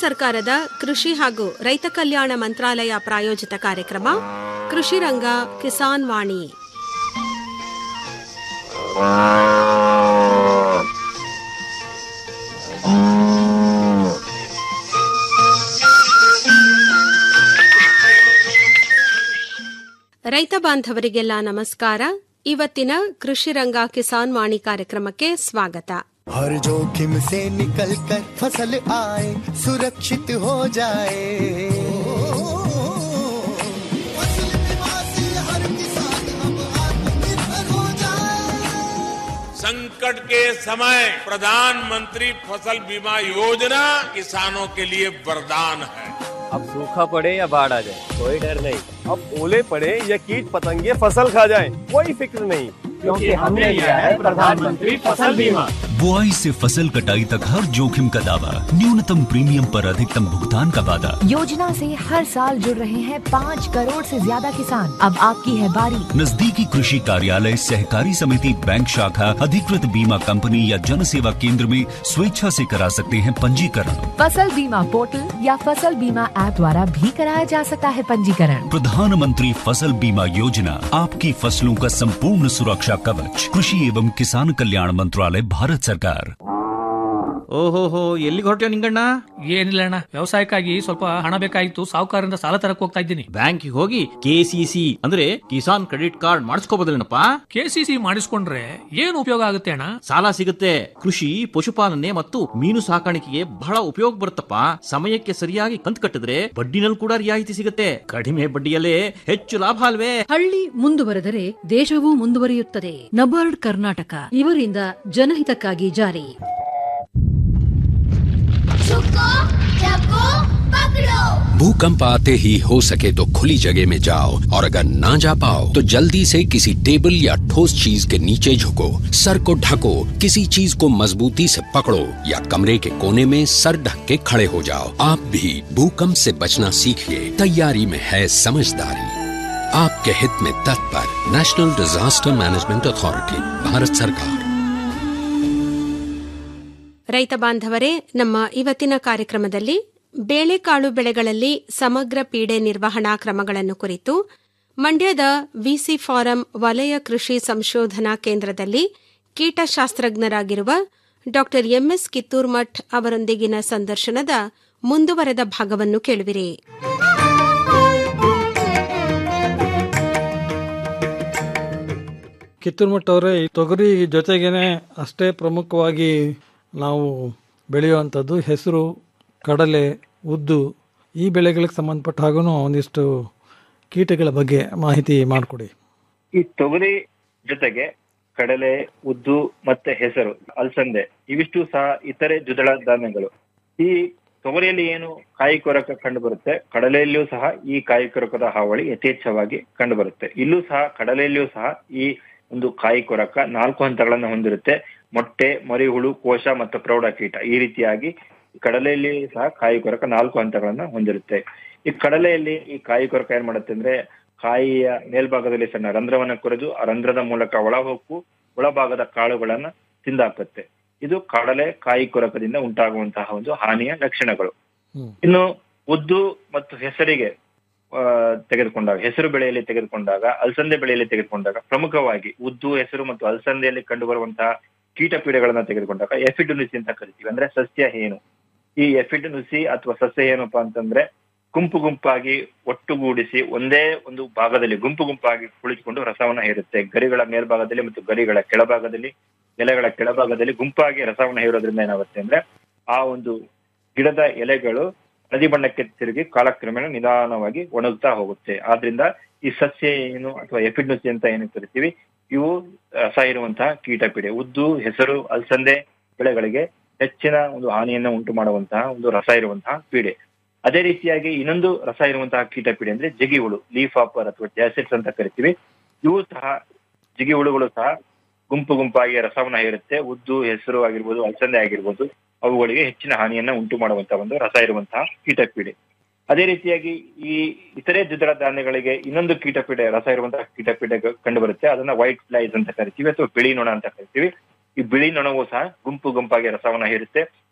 ಸರ್ಕಾರದ ಕೃಷಿ ಹಾಗೂ ರೈತ ಕಲ್ಯಾಣ ಮಂತ್ರಾಲಯ ಪ್ರಾಯೋಜಿತ ಕಾರ್ಯಕ್ರಮ ಕೃಷಿ ರಂಗ ಕಿಸಾನ್ ವಾಣಿ ರೈತ ಬಾಂಧವರಿಗೆಲ್ಲ ನಮಸ್ಕಾರ ಇವತ್ತಿನ ಕೃಷಿ ರಂಗ ಕಿಸಾನ್ ವಾಣಿ ಕಾರ್ಯಕ್ರಮಕ್ಕೆ ಸ್ವಾಗತ हर जोखिम से निकल कर फसल आए सुरक्षित हो जाए फसल बीमा से हर किसान अब आत्मनिर्भर हो जाए संकट के समय प्रधानमंत्री फसल बीमा योजना किसानों के लिए वरदान है अब सूखा पड़े या बाढ़ आ जाए कोई डर नहीं अब ओले पड़े या कीट पतंगे फसल खा जाए कोई फिक्र नहीं क्योंकि हमने लिया है प्रधानमंत्री फसल बीमा बुआई से फसल कटाई तक हर जोखिम का दावा न्यूनतम प्रीमियम पर अधिकतम भुगतान का वादा योजना से हर साल जुड़ रहे हैं पाँच करोड़ से ज्यादा किसान अब आपकी है बारी नजदीकी कृषि कार्यालय सहकारी समिति बैंक शाखा अधिकृत बीमा कंपनी या जन सेवा केंद्र में स्वेच्छा से करा सकते हैं पंजीकरण फसल बीमा पोर्टल या फसल बीमा ऐप द्वारा भी कराया जा सकता है पंजीकरण प्रधानमंत्री फसल बीमा योजना आपकी फसलों का संपूर्ण सुरक्षा कवच कृषि एवं किसान कल्याण मंत्रालय भारत सरकार ಓಹೋಹೋ ಎಲ್ಲಿಗೆ ಹೊರಟ್ಯೋ ನಿಂಗಣ್ಣ ಏನಿಲ್ಲ ಅಣ್ಣ ವ್ಯವಸಾಯಕ್ಕಾಗಿ ಸ್ವಲ್ಪ ಹಣ ಬೇಕಾಗಿತ್ತು ಸಾಹುಕಾರರಿಂದ ಸಾಲ ತರಕ್ ಹೋಗ್ತಾ ಇದ್ದೀನಿ ಬ್ಯಾಂಕಿಗೆ ಹೋಗಿ ಕೆಸಿಸಿ ಅಂದ್ರೆ ಕಿಸಾನ್ ಕ್ರೆಡಿಟ್ ಕಾರ್ಡ್ ಮಾಡಿಸ್ಕೋಬೋದಲ್ಲೇನಪ್ಪ ಕೆಸಿಸಿ ಮಾಡಿಸ್ಕೊಂಡ್ರೆ ಏನು ಉಪಯೋಗ ಆಗುತ್ತೆ ಅಣ್ಣ ಸಾಲ ಸಿಗುತ್ತೆ ಕೃಷಿ ಪಶುಪಾಲನೆ ಮತ್ತು ಮೀನು ಸಾಕಾಣಿಕೆಗೆ ಬಹಳ ಉಪಯೋಗ ಬರುತ್ತಪ್ಪ ಸಮಯಕ್ಕೆ ಸರಿಯಾಗಿ ಕಂತು ಕಟ್ಟಿದ್ರೆ ಬಡ್ಡಿನಲ್ಲಿ ಕೂಡ ರಿಯಾಯಿತಿ ಸಿಗುತ್ತೆ ಕಡಿಮೆ ಬಡ್ಡಿಯಲ್ಲೇ ಹೆಚ್ಚು ಲಾಭ ಅಲ್ವೇ ಹಳ್ಳಿ ಮುಂದುವರೆದರೆ ದೇಶವೂ ಮುಂದುವರಿಯುತ್ತದೆ ನಬಾರ್ಡ್ ಕರ್ನಾಟಕ ಇವರಿಂದ ಜನಹಿತಕ್ಕಾಗಿ ಜಾರಿ भूकंप आते ही हो सके तो खुली जगह में जाओ और अगर ना जा पाओ तो जल्दी से किसी टेबल या ठोस चीज के नीचे झुको सर को ढको किसी चीज को मजबूती से पकड़ो या कमरे के कोने में सर ढक के खड़े हो जाओ आप भी भूकंप से बचना सीखिए तैयारी में है समझदारी आपके हित में तत्पर National Disaster Management Authority Bharat सरकार ರೈತ ಬಾಂಧವರೇ ನಮ್ಮ ಇವತ್ತಿನ ಕಾರ್ಯಕ್ರಮದಲ್ಲಿ ಬೇಳೆಕಾಳು ಬೆಳೆಗಳಲ್ಲಿ ಸಮಗ್ರ ಪೀಡೆ ನಿರ್ವಹಣಾ ಕ್ರಮಗಳನ್ನು ಕುರಿತು ಮಂಡ್ಯದ ವಿಸಿ ಫಾರಂ ವಲಯ ಕೃಷಿ ಸಂಶೋಧನಾ ಕೇಂದ್ರದಲ್ಲಿ ಕೀಟಶಾಸ್ತ್ರಜ್ಞರಾಗಿರುವ ಡಾ ಎಂಎಸ್ ಕಿತ್ತೂರ್ಮಠ್ ಅವರೊಂದಿಗಿನ ಸಂದರ್ಶನದ ಮುಂದುವರೆದ ಭಾಗವನ್ನು ಕೇಳುವಿರಿ ಕಿತ್ತೂರ್ಮಠ ಅವರೇ ಈ ತೊಗರಿ ಜೊತೆಗೇನೆ ಅಷ್ಟೇ ಪ್ರಮುಖವಾಗಿ ನಾವು ಬೆಳೆಯುವಂಥದ್ದು ಹೆಸರು ಕಡಲೆ ಉದ್ದು ಈ ಬೆಳೆಗಳಿಗೆ ಸಂಬಂಧಪಟ್ಟ ಹಾಗೂ ಒಂದಿಷ್ಟು ಕೀಟಗಳ ಬಗ್ಗೆ ಮಾಹಿತಿ ಮಾಡಿಕೊಡಿ ಈ ತೊಗರಿ ಜೊತೆಗೆ ಕಡಲೆ ಉದ್ದು ಮತ್ತೆ ಹೆಸರು ಅಲಸಂದೆ ಇವಿಷ್ಟು ಸಹ ಇತರೆ ದ್ವಿದಳ ಧಾನ್ಯಗಳು ಈ ತೊಗರಿಯಲ್ಲಿ ಏನು ಕಾಯಿ ಕೊರಕ ಕಂಡು ಬರುತ್ತೆ ಕಡಲೆಯಲ್ಲಿಯೂ ಸಹ ಈ ಕಾಯಿ ಕೊರಕದ ಹಾವಳಿ ಯಥೇಚ್ಛವಾಗಿ ಕಂಡು ಬರುತ್ತೆ ಇಲ್ಲೂ ಸಹ ಕಡಲೆಯಲ್ಲಿಯೂ ಸಹ ಈ ಒಂದು ಕಾಯಿ ಕೊರಕ ನಾಲ್ಕು ಹಂತಗಳನ್ನು ಹೊಂದಿರುತ್ತೆ ಮೊಟ್ಟೆ ಮರಿಹುಳು ಕೋಶ ಮತ್ತು ಪ್ರೌಢ ಕೀಟ ಈ ರೀತಿಯಾಗಿ ಕಡಲೆಯಲ್ಲಿ ಸಹ ಕಾಯಿ ಕೊರಕ ನಾಲ್ಕು ಹಂತಗಳನ್ನ ಹೊಂದಿರುತ್ತೆ ಈ ಕಡಲೆಯಲ್ಲಿ ಈ ಕಾಯಿ ಕೊರಕ ಏನ್ ಮಾಡುತ್ತೆ ಅಂದ್ರೆ ಕಾಯಿಯ ಮೇಲ್ಭಾಗದಲ್ಲಿ ಸಣ್ಣ ರಂಧ್ರವನ್ನ ಕೊರೆದು ಆ ರಂಧ್ರದ ಮೂಲಕ ಒಳ ಹೊಕ್ಕು ಒಳಭಾಗದ ಕಾಳುಗಳನ್ನ ತಿಂದಾಕುತ್ತೆ ಇದು ಕಡಲೆ ಕಾಯಿ ಕೊರಕದಿಂದ ಉಂಟಾಗುವಂತಹ ಒಂದು ಹಾನಿಯ ಲಕ್ಷಣಗಳು ಇನ್ನು ಉದ್ದು ಮತ್ತು ಹೆಸರಿಗೆ ಆ, ತೆಗೆದುಕೊಂಡಾಗ ಹೆಸರು ಬೆಳೆಯಲ್ಲಿ ತೆಗೆದುಕೊಂಡಾಗ ಅಲಸಂದೆ ಬೆಳೆಯಲ್ಲಿ ತೆಗೆದುಕೊಂಡಾಗ ಪ್ರಮುಖವಾಗಿ ಉದ್ದು ಹೆಸರು ಮತ್ತು ಅಲಸಂದೆಯಲ್ಲಿ ಕಂಡು ಬರುವಂತಹ ಕೀಟ ಪೀಡೆಗಳನ್ನ ತೆಗೆದುಕೊಂಡಾಗ ಎಫಿಡ್ ನುಸಿ ಅಂತ ಕರಿತೀವಿ ಅಂದ್ರೆ ಸಸ್ಯ ಹೇನು ಈ ಎಫಿಡ್ ನುಸಿ ಅಥವಾ ಸಸ್ಯ ಏನಪ್ಪಾ ಅಂತಂದ್ರೆ ಗುಂಪು ಗುಂಪಾಗಿ ಒಟ್ಟುಗೂಡಿಸಿ ಒಂದೇ ಒಂದು ಭಾಗದಲ್ಲಿ ಗುಂಪು ಗುಂಪಾಗಿ ಕುಳಿತುಕೊಂಡು ರಸವನ್ನ ಹೀರುತ್ತೆ ಗರಿಗಳ ಮೇಲ್ಭಾಗದಲ್ಲಿ ಮತ್ತು ಗರಿಗಳ ಕೆಳಭಾಗದಲ್ಲಿ ಎಲೆಗಳ ಕೆಳಭಾಗದಲ್ಲಿ ಗುಂಪಾಗಿ ರಸವನ್ನ ಹೀರೋದ್ರಿಂದ ಏನಾಗುತ್ತೆ ಅಂದ್ರೆ ಆ ಒಂದು ಗಿಡದ ಎಲೆಗಳು ಹಳದಿ ಬಣ್ಣಕ್ಕೆ ತಿರುಗಿ ಕಾಲಕ್ರಮೇಣ ನಿಧಾನವಾಗಿ ಒಣಗ್ತಾ ಹೋಗುತ್ತೆ ಆದ್ರಿಂದ ಈ ಸಸ್ಯ ಏನು ಅಥವಾ ಎಫಿಡ್ನುಸಿ ಅಂತ ಏನು ಕರಿತೀವಿ ಇವು ರಸ ಇರುವಂತಹ ಕೀಟಪೀಡೆ ಉದ್ದು ಹೆಸರು ಅಲಸಂದೆ ಬೆಳೆಗಳಿಗೆ ಹೆಚ್ಚಿನ ಒಂದು ಹಾನಿಯನ್ನ ಉಂಟು ಮಾಡುವಂತಹ ಒಂದು ರಸ ಇರುವಂತಹ ಪೀಡೆ ಅದೇ ರೀತಿಯಾಗಿ ಇನ್ನೊಂದು ರಸ ಇರುವಂತಹ ಕೀಟಪೀಡೆ ಅಂದ್ರೆ ಜಗಿ ಹುಳು ಲೀಫ್ ಆಪರ್ ಅಥವಾ ಜಾಸಿಡ್ಸ್ ಅಂತ ಕರಿತೀವಿ ಇವು ಸಹ ಜಿಗಿ ಹುಳುಗಳು ಸಹ ಗುಂಪು ಗುಂಪಾಗಿ ರಸವನ್ನ ಹೀರುತ್ತೆ ಉದ್ದು ಹೆಸರು ಆಗಿರ್ಬೋದು ಅಲಸಂದೆ ಆಗಿರ್ಬೋದು ಅವುಗಳಿಗೆ ಹೆಚ್ಚಿನ ಹಾನಿಯನ್ನ ಉಂಟು ಮಾಡುವಂತಹ ಒಂದು ರಸ ಇರುವಂತಹ ಕೀಟಪೀಡೆ ಅದೇ ರೀತಿಯಾಗಿ ಈ ಇತರೆ ದ್ವಿದಳ ಧಾನ್ಯಗಳಿಗೆ ಇನ್ನೊಂದು ಕೀಟಪೀಡೆ ರಸ ಇರುವಂತಹ ಕೀಟಪೀಡೆ ಕಂಡು ಬರುತ್ತೆ ಅದನ್ನ ವೈಟ್ ಫ್ಲೈಸ್ ಅಂತ ಕರಿತೀವಿ ಅಥವಾ ಬಿಳಿ ನೊಣ ಅಂತ ಕರಿತೀವಿ ಈ ಬಿಳಿ ನೊಣವು ಸಹ ಗುಂಪು ಗುಂಪಾಗಿ ರಸವನ್ನ ಹೀರುತ್ತೆ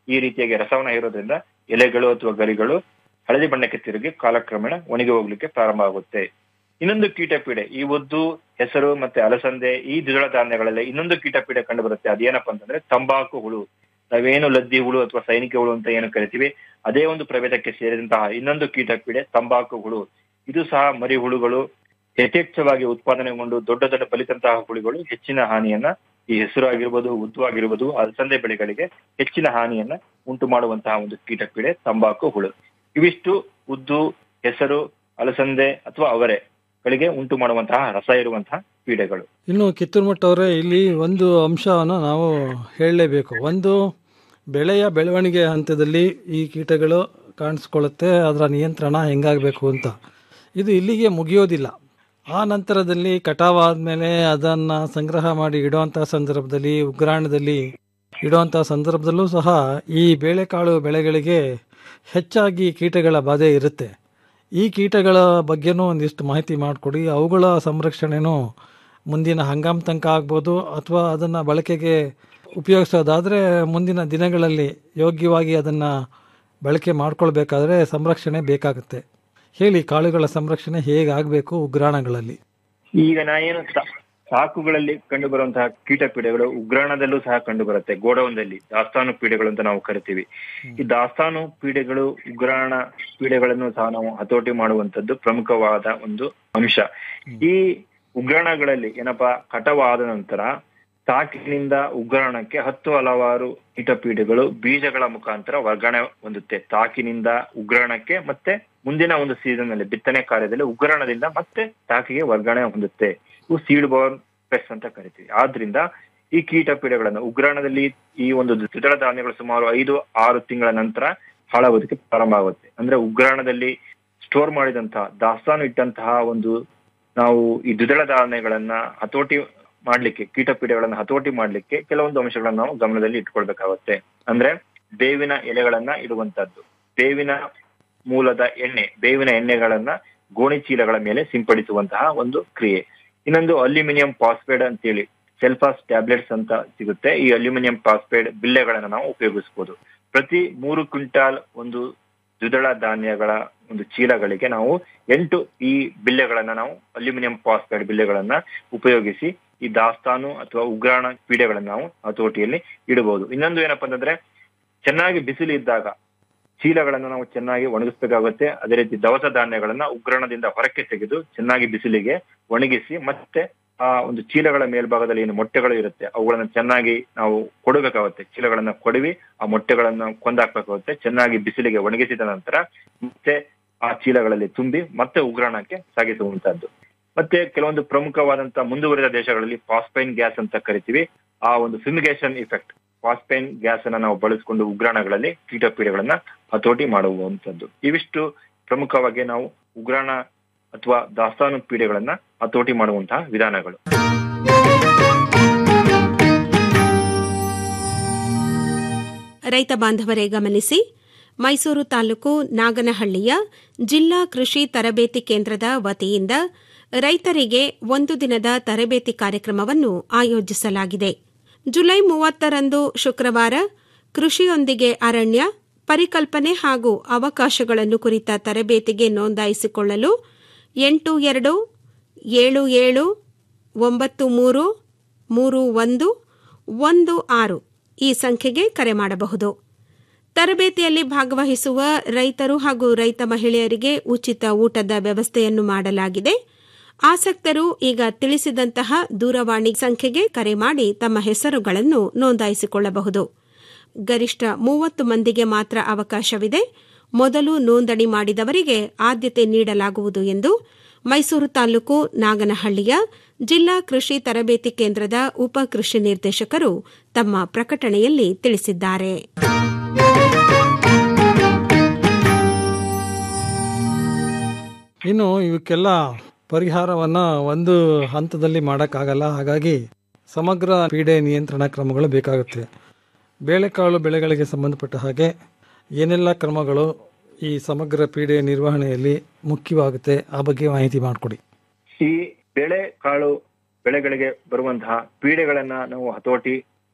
ಈ ರೀತಿಯಾಗಿ ರಸವನ್ನ ಇರೋದ್ರಿಂದ ಎಲೆಗಳು ಅಥವಾ ಗರಿಗಳು ಹಳದಿ ಬಣ್ಣಕ್ಕೆ ತಿರುಗಿ ಕಾಲಕ್ರಮೇಣ ಒಣಗಿ ಹೋಗ್ಲಿಕ್ಕೆ ಪ್ರಾರಂಭ ಆಗುತ್ತೆ ಇನ್ನೊಂದು ಕೀಟ ಪೀಡೆ ಈ ಉದ್ದು ಹೆಸರು ಮತ್ತೆ ಅಲಸಂದೆ ಈ ದ್ವಿದಳ ಧಾನ್ಯಗಳಲ್ಲಿ ಇನ್ನೊಂದು ಕೀಟ ಪೀಡೆ ಕಂಡು ಬರುತ್ತೆ ಅದೇನಪ್ಪ ಅಂತಂದ್ರೆ ತಂಬಾಕು ಹುಳು ನಾವೇನು ಲದ್ದಿ ಹುಳು ಅಥವಾ ಸೈನಿಕ ಹುಳು ಅಂತ ಏನು ಕರಿತೀವಿ ಅದೇ ಒಂದು ಪ್ರಭೇದಕ್ಕೆ ಸೇರಿದಂತಹ ಇನ್ನೊಂದು ಕೀಟ ಪೀಡೆ ತಂಬಾಕು ಹುಳು ಇದು ಸಹ ಮರಿ ಹುಳುಗಳು ಯಥೇಚ್ಛವಾಗಿ ಉತ್ಪಾದನೆಗೊಂಡು ದೊಡ್ಡ ದೊಡ್ಡ ಬಲಿತಂತಹ ಹುಳುಗಳು ಹೆಚ್ಚಿನ ಹಾನಿಯನ್ನ ಈ ಹೆಸರು ಆಗಿರ್ಬೋದು ಉದ್ದು ಆಗಿರ್ಬೋದು ಅಲಸಂದೆ ಬೆಳೆಗಳಿಗೆ ಹೆಚ್ಚಿನ ಹಾನಿಯನ್ನ ಉಂಟು ಮಾಡುವಂತಹ ಒಂದು ಕೀಟ ಪೀಡೆ ತಂಬಾಕು ಹುಳು ಇವಿಷ್ಟು ಉದ್ದು ಹೆಸರು ಅಲಸಂದೆ ಅಥವಾ ಅವರೆ ಗಳಿಗೆ ಉಂಟು ಮಾಡುವಂತಹ ರಸ ಇರುವಂತಹ ಪೀಡೆಗಳು ಇನ್ನು ಕಿತ್ತೂರು ಅವರೇ ಇಲ್ಲಿ ಒಂದು ಅಂಶವನ್ನು ನಾವು ಹೇಳಲೇಬೇಕು ಒಂದು ಬೆಳೆಯ ಬೆಳವಣಿಗೆ ಹಂತದಲ್ಲಿ ಈ ಕೀಟಗಳು ಕಾಣಿಸ್ಕೊಳ್ಳುತ್ತೆ ಅದರ ನಿಯಂತ್ರಣ ಹೆಂಗಾಗಬೇಕು ಅಂತ ಇದು ಇಲ್ಲಿಗೆ ಮುಗಿಯೋದಿಲ್ಲ ಆ ನಂತರದಲ್ಲಿ ಕಟಾವಾದ್ಮೇಲೆ ಅದನ್ನು ಸಂಗ್ರಹ ಮಾಡಿ ಇಡುವಂಥ ಸಂದರ್ಭದಲ್ಲಿ ಉಗ್ರಾಣದಲ್ಲಿ ಇಡುವಂಥ ಸಂದರ್ಭದಲ್ಲೂ ಸಹ ಈ ಬೇಳೆಕಾಳು ಬೆಳೆಗಳಿಗೆ ಹೆಚ್ಚಾಗಿ ಕೀಟಗಳ ಬಾಧೆ ಇರುತ್ತೆ ಈ ಕೀಟಗಳ ಬಗ್ಗೆನೂ ಒಂದಿಷ್ಟು ಮಾಹಿತಿ ಮಾಡಿಕೊಡಿ ಅವುಗಳ ಸಂರಕ್ಷಣೆನೂ ಮುಂದಿನ ಹಂಗಾಮ್ ತನಕ ಆಗ್ಬೋದು ಅಥವಾ ಅದನ್ನು ಬಳಕೆಗೆ ಉಪಯೋಗಿಸೋದಾದರೆ ಮುಂದಿನ ದಿನಗಳಲ್ಲಿ ಯೋಗ್ಯವಾಗಿ ಅದನ್ನು ಬಳಕೆ ಮಾಡ್ಕೊಳ್ಬೇಕಾದ್ರೆ ಸಂರಕ್ಷಣೆ ಬೇಕಾಗುತ್ತೆ ಹೇಳಿ ಕಾಳುಗಳ ಸಂರಕ್ಷಣೆ ಹೇಗಾಗಬೇಕು ಉಗ್ರಾಣಗಳಲ್ಲಿ ಈಗ ನಾ ಏನು ಸಾ- ಸಾಕುಗಳಲ್ಲಿ ಕಂಡು ಬರುವಂತಹ ಕೀಟ ಪೀಡೆಗಳು ಉಗ್ರಾಣದಲ್ಲೂ ಸಹ ಕಂಡು ಬರುತ್ತೆ ಗೋಡೌನ್ದಲ್ಲಿ ದಾಸ್ತಾನು ಪೀಡೆಗಳು ಅಂತ ನಾವು ಕರಿತೀವಿ ಈ ದಾಸ್ತಾನು ಪೀಡೆಗಳು ಉಗ್ರಾಣ ಪೀಡೆಗಳನ್ನು ಸಹ ನಾವು ಹತೋಟಿ ಮಾಡುವಂತದ್ದು ಪ್ರಮುಖವಾದ ಒಂದು ಅಂಶ ಈ ಉಗ್ರಾಣಗಳಲ್ಲಿ ಏನಪ್ಪಾ ಕಟವಾದ ನಂತರ ಸಾಕಿನಿಂದ ಉಗ್ರಾಣಕ್ಕೆ ಹತ್ತು ಹಲವಾರು ಕೀಟಪೀಡೆಗಳು ಬೀಜಗಳ ಮುಖಾಂತರ ವರ್ಗಾವಣೆ ಹೊಂದುತ್ತೆ ತಾಕಿನಿಂದ ಉಗ್ರಾಣಕ್ಕೆ ಮತ್ತೆ ಮುಂದಿನ ಒಂದು ಸೀಸನ್ ಅಲ್ಲಿ ಬಿತ್ತನೆ ಕಾರ್ಯದಲ್ಲಿ ಉಗ್ರಾಣದಿಂದ ಮತ್ತೆ ತಾಕಿಗೆ ವರ್ಗಾವಣೆ ಹೊಂದುತ್ತೆ ಇವು ಸೀಡ್ ಬೋರ್ನ್ ಪೆಸ್ಟ್ ಅಂತ ಕರಿತೀವಿ ಆದ್ರಿಂದ ಈ ಕೀಟ ಪೀಡೆಗಳನ್ನು ಉಗ್ರಾಣದಲ್ಲಿ ಈ ಒಂದು ದ್ವಿದಳ ಧಾನ್ಯಗಳು ಸುಮಾರು ಐದು ಆರು ತಿಂಗಳ ನಂತರ ಹಾಳಾಗೋದಕ್ಕೆ ಪ್ರಾರಂಭ ಆಗುತ್ತೆ ಅಂದ್ರೆ ಉಗ್ರಾಣದಲ್ಲಿ ಸ್ಟೋರ್ ಮಾಡಿದಂತಹ ದಾಸ್ತಾನು ಇಟ್ಟಂತಹ ಒಂದು ನಾವು ಈ ದ್ವಿದಳ ಧಾನ್ಯಗಳನ್ನ ಹತೋಟಿ ಮಾಡ್ಲಿಕ್ಕೆ ಕೀಟ ಪೀಡೆಗಳನ್ನ ಹತೋಟಿ ಮಾಡ್ಲಿಕ್ಕೆ ಕೆಲವೊಂದು ಅಂಶಗಳನ್ನ ನಾವು ಗಮನದಲ್ಲಿ ಇಟ್ಕೊಳ್ಬೇಕಾಗುತ್ತೆ ಅಂದ್ರೆ ಬೇವಿನ ಎಲೆಗಳನ್ನ ಇಡುವಂತದ್ದು ಬೇವಿನ ಮೂಲದ ಎಣ್ಣೆ ಬೇವಿನ ಎಣ್ಣೆಗಳನ್ನ ಗೋಣಿ ಚೀಲಗಳ ಮೇಲೆ ಸಿಂಪಡಿಸುವಂತಹ ಒಂದು ಕ್ರಿಯೆ ಇನ್ನೊಂದು ಅಲ್ಯೂಮಿನಿಯಂ ಫಾಸ್ಫೇಡ್ ಅಂತೇಳಿ ಸೆಲ್ಫಾಸ್ ಟ್ಯಾಬ್ಲೆಟ್ಸ್ ಅಂತ ಸಿಗುತ್ತೆ ಈ ಅಲ್ಯೂಮಿನಿಯಂ ಫಾಸ್ಫೇಡ್ ಬಿಲ್ಲೆಗಳನ್ನ ನಾವು ಉಪಯೋಗಿಸಬಹುದು ಪ್ರತಿ ಮೂರು ಕ್ವಿಂಟಾಲ್ ಒಂದು ದ್ವಿದಳ ಧಾನ್ಯಗಳ ಒಂದು ಚೀಲಗಳಿಗೆ ನಾವು ಎಂಟು ಈ ಬಿಲ್ಲೆಗಳನ್ನ ನಾವು ಅಲ್ಯೂಮಿನಿಯಂ ಫಾಸ್ಫೈಡ್ ಬಿಲ್ಲೆಗಳನ್ನ ಉಪಯೋಗಿಸಿ ಈ ದಾಸ್ತಾನು ಅಥವಾ ಉಗ್ರಾಣ ಪೀಡೆಗಳನ್ನ ನಾವು ಹತೋಟಿಯಲ್ಲಿ ಇಡಬಹುದು ಇನ್ನೊಂದು ಏನಪ್ಪಾ ಅಂತಂದ್ರೆ ಚೆನ್ನಾಗಿ ಬಿಸಿಲು ಇದ್ದಾಗ ಚೀಲಗಳನ್ನ ನಾವು ಚೆನ್ನಾಗಿ ಒಣಗಿಸ್ಬೇಕಾಗುತ್ತೆ ಅದೇ ರೀತಿ ದವಸ ಧಾನ್ಯಗಳನ್ನ ಉಗ್ರಾಣದಿಂದ ಹೊರಕ್ಕೆ ತೆಗೆದು ಚೆನ್ನಾಗಿ ಬಿಸಿಲಿಗೆ ಒಣಗಿಸಿ ಮತ್ತೆ ಆ ಒಂದು ಚೀಲಗಳ ಮೇಲ್ಭಾಗದಲ್ಲಿ ಏನು ಮೊಟ್ಟೆಗಳು ಇರುತ್ತೆ ಅವುಗಳನ್ನ ಚೆನ್ನಾಗಿ ನಾವು ಕೊಡಬೇಕಾಗುತ್ತೆ ಚೀಲಗಳನ್ನ ಕೊಡವಿ ಆ ಮೊಟ್ಟೆಗಳನ್ನ ಕೊಂದಾಕ್ಬೇಕಾಗುತ್ತೆ ಚೆನ್ನಾಗಿ ಬಿಸಿಲಿಗೆ ಒಣಗಿಸಿದ ನಂತರ ಮತ್ತೆ ಆ ಚೀಲಗಳಲ್ಲಿ ತುಂಬಿ ಮತ್ತೆ ಉಗ್ರಾಣಕ್ಕೆ ಸಾಗಿಸುವಂತದ್ದು ಮತ್ತೆ ಕೆಲವೊಂದು ಪ್ರಮುಖವಾದಂತಹ ಮುಂದುವರಿದ ದೇಶಗಳಲ್ಲಿ ಫಾಸ್ಪೈನ್ ಗ್ಯಾಸ್ ಅಂತ ಕರಿತೀವಿ ಆ ಒಂದು ಫಿಮಿಗೇಷನ್ ಇಫೆಕ್ಟ್ ಫಾಸ್ಪೈನ್ ಗ್ಯಾಸ್ ಅನ್ನ ನಾವು ಬಳಸಿಕೊಂಡು ಉಗ್ರಾಣಗಳಲ್ಲಿ ಕೀಟ ಪೀಡೆಗಳನ್ನ ಹತೋಟಿ ಮಾಡುವಂತದ್ದು ಇವಿಷ್ಟು ಪ್ರಮುಖವಾಗಿ ನಾವು ಉಗ್ರಾಣ ಅಥವಾ ದಾಸ್ತಾನು ಪೀಡೆಗಳನ್ನ ಹತೋಟಿ ಮಾಡುವಂತಹ ವಿಧಾನಗಳು ರೈತ ಬಾಂಧವರೇ ಗಮನಿಸಿ ಮೈಸೂರು ತಾಲೂಕು ನಾಗನಹಳ್ಳಿಯ ಜಿಲ್ಲಾ ಕೃಷಿ ತರಬೇತಿ ಕೇಂದ್ರದ ವತಿಯಿಂದ ರೈತರಿಗೆ ಒಂದು ದಿನದ ತರಬೇತಿ ಕಾರ್ಯಕ್ರಮವನ್ನು ಆಯೋಜಿಸಲಾಗಿದೆ ಜುಲೈ ಮೂವತ್ತರಂದು ಶುಕ್ರವಾರ ಕೃಷಿಯೊಂದಿಗೆ ಅರಣ್ಯ ಪರಿಕಲ್ಪನೆ ಹಾಗೂ ಅವಕಾಶಗಳನ್ನು ಕುರಿತ ತರಬೇತಿಗೆ ನೋಂದಾಯಿಸಿಕೊಳ್ಳಲು ಎಂಟು ಎರಡು ಏಳು ಏಳು ಒಂಬತ್ತು ಮೂರು ಮೂರು ಒಂದು ಒಂದು ಆರು ಈ ಸಂಖ್ಯೆಗೆ ಕರೆ ಮಾಡಬಹುದು ತರಬೇತಿಯಲ್ಲಿ ಭಾಗವಹಿಸುವ ರೈತರು ಹಾಗೂ ರೈತ ಮಹಿಳೆಯರಿಗೆ ಉಚಿತ ಊಟದ ವ್ಯವಸ್ಥೆಯನ್ನು ಮಾಡಲಾಗಿದೆ ಆಸಕ್ತರು ಈಗ ತಿಳಿಸಿದಂತಹ ದೂರವಾಣಿ ಸಂಖ್ಯೆಗೆ ಕರೆ ಮಾಡಿ ತಮ್ಮ ಹೆಸರುಗಳನ್ನು ನೋಂದಾಯಿಸಿಕೊಳ್ಳಬಹುದು ಗರಿಷ್ಠ ಮೂವತ್ತು ಮಂದಿಗೆ ಮಾತ್ರ ಅವಕಾಶವಿದೆ ಮೊದಲು ನೋಂದಣಿ ಮಾಡಿದವರಿಗೆ ಆದ್ಯತೆ ನೀಡಲಾಗುವುದು ಎಂದು ಮೈಸೂರು ತಾಲೂಕು ನಾಗನಹಳ್ಳಿಯ ಜಿಲ್ಲಾ ಕೃಷಿ ತರಬೇತಿ ಕೇಂದ್ರದ ಉಪ ಕೃಷಿ ನಿರ್ದೇಶಕರು ತಮ್ಮ ಪ್ರಕಟಣೆಯಲ್ಲಿ ತಿಳಿಸಿದ್ದಾರೆ ಇನ್ನು ಇವಕ್ಕೆಲ್ಲ ಪರಿಹಾರವನ್ನು ಒಂದು ಹಂತದಲ್ಲಿ ಮಾಡೋಕ್ಕಾಗಲ್ಲ ಹಾಗಾಗಿ ಸಮಗ್ರ ಪೀಡೆ ನಿಯಂತ್ರಣ ಕ್ರಮಗಳು ಬೇಕಾಗುತ್ತೆ ಬೇಳೆಕಾಳು ಬೆಳೆಗಳಿಗೆ ಸಂಬಂಧಪಟ್ಟ ಹಾಗೆ ಏನೆಲ್ಲ ಕ್ರಮಗಳು ಈ ಸಮಗ್ರ ಪೀಡೆ ನಿರ್ವಹಣೆಯಲ್ಲಿ ಮುಖ್ಯವಾಗುತ್ತೆ ಆ ಬಗ್ಗೆ ಮಾಹಿತಿ ಮಾಡಿಕೊಡಿ ಈ ಬೆಳೆ ಕಾಳು ಬೆಳೆಗಳಿಗೆ ಬರುವಂತಹ ಪೀಡೆಗಳನ್ನ ನಾವು ಹತೋಟಿ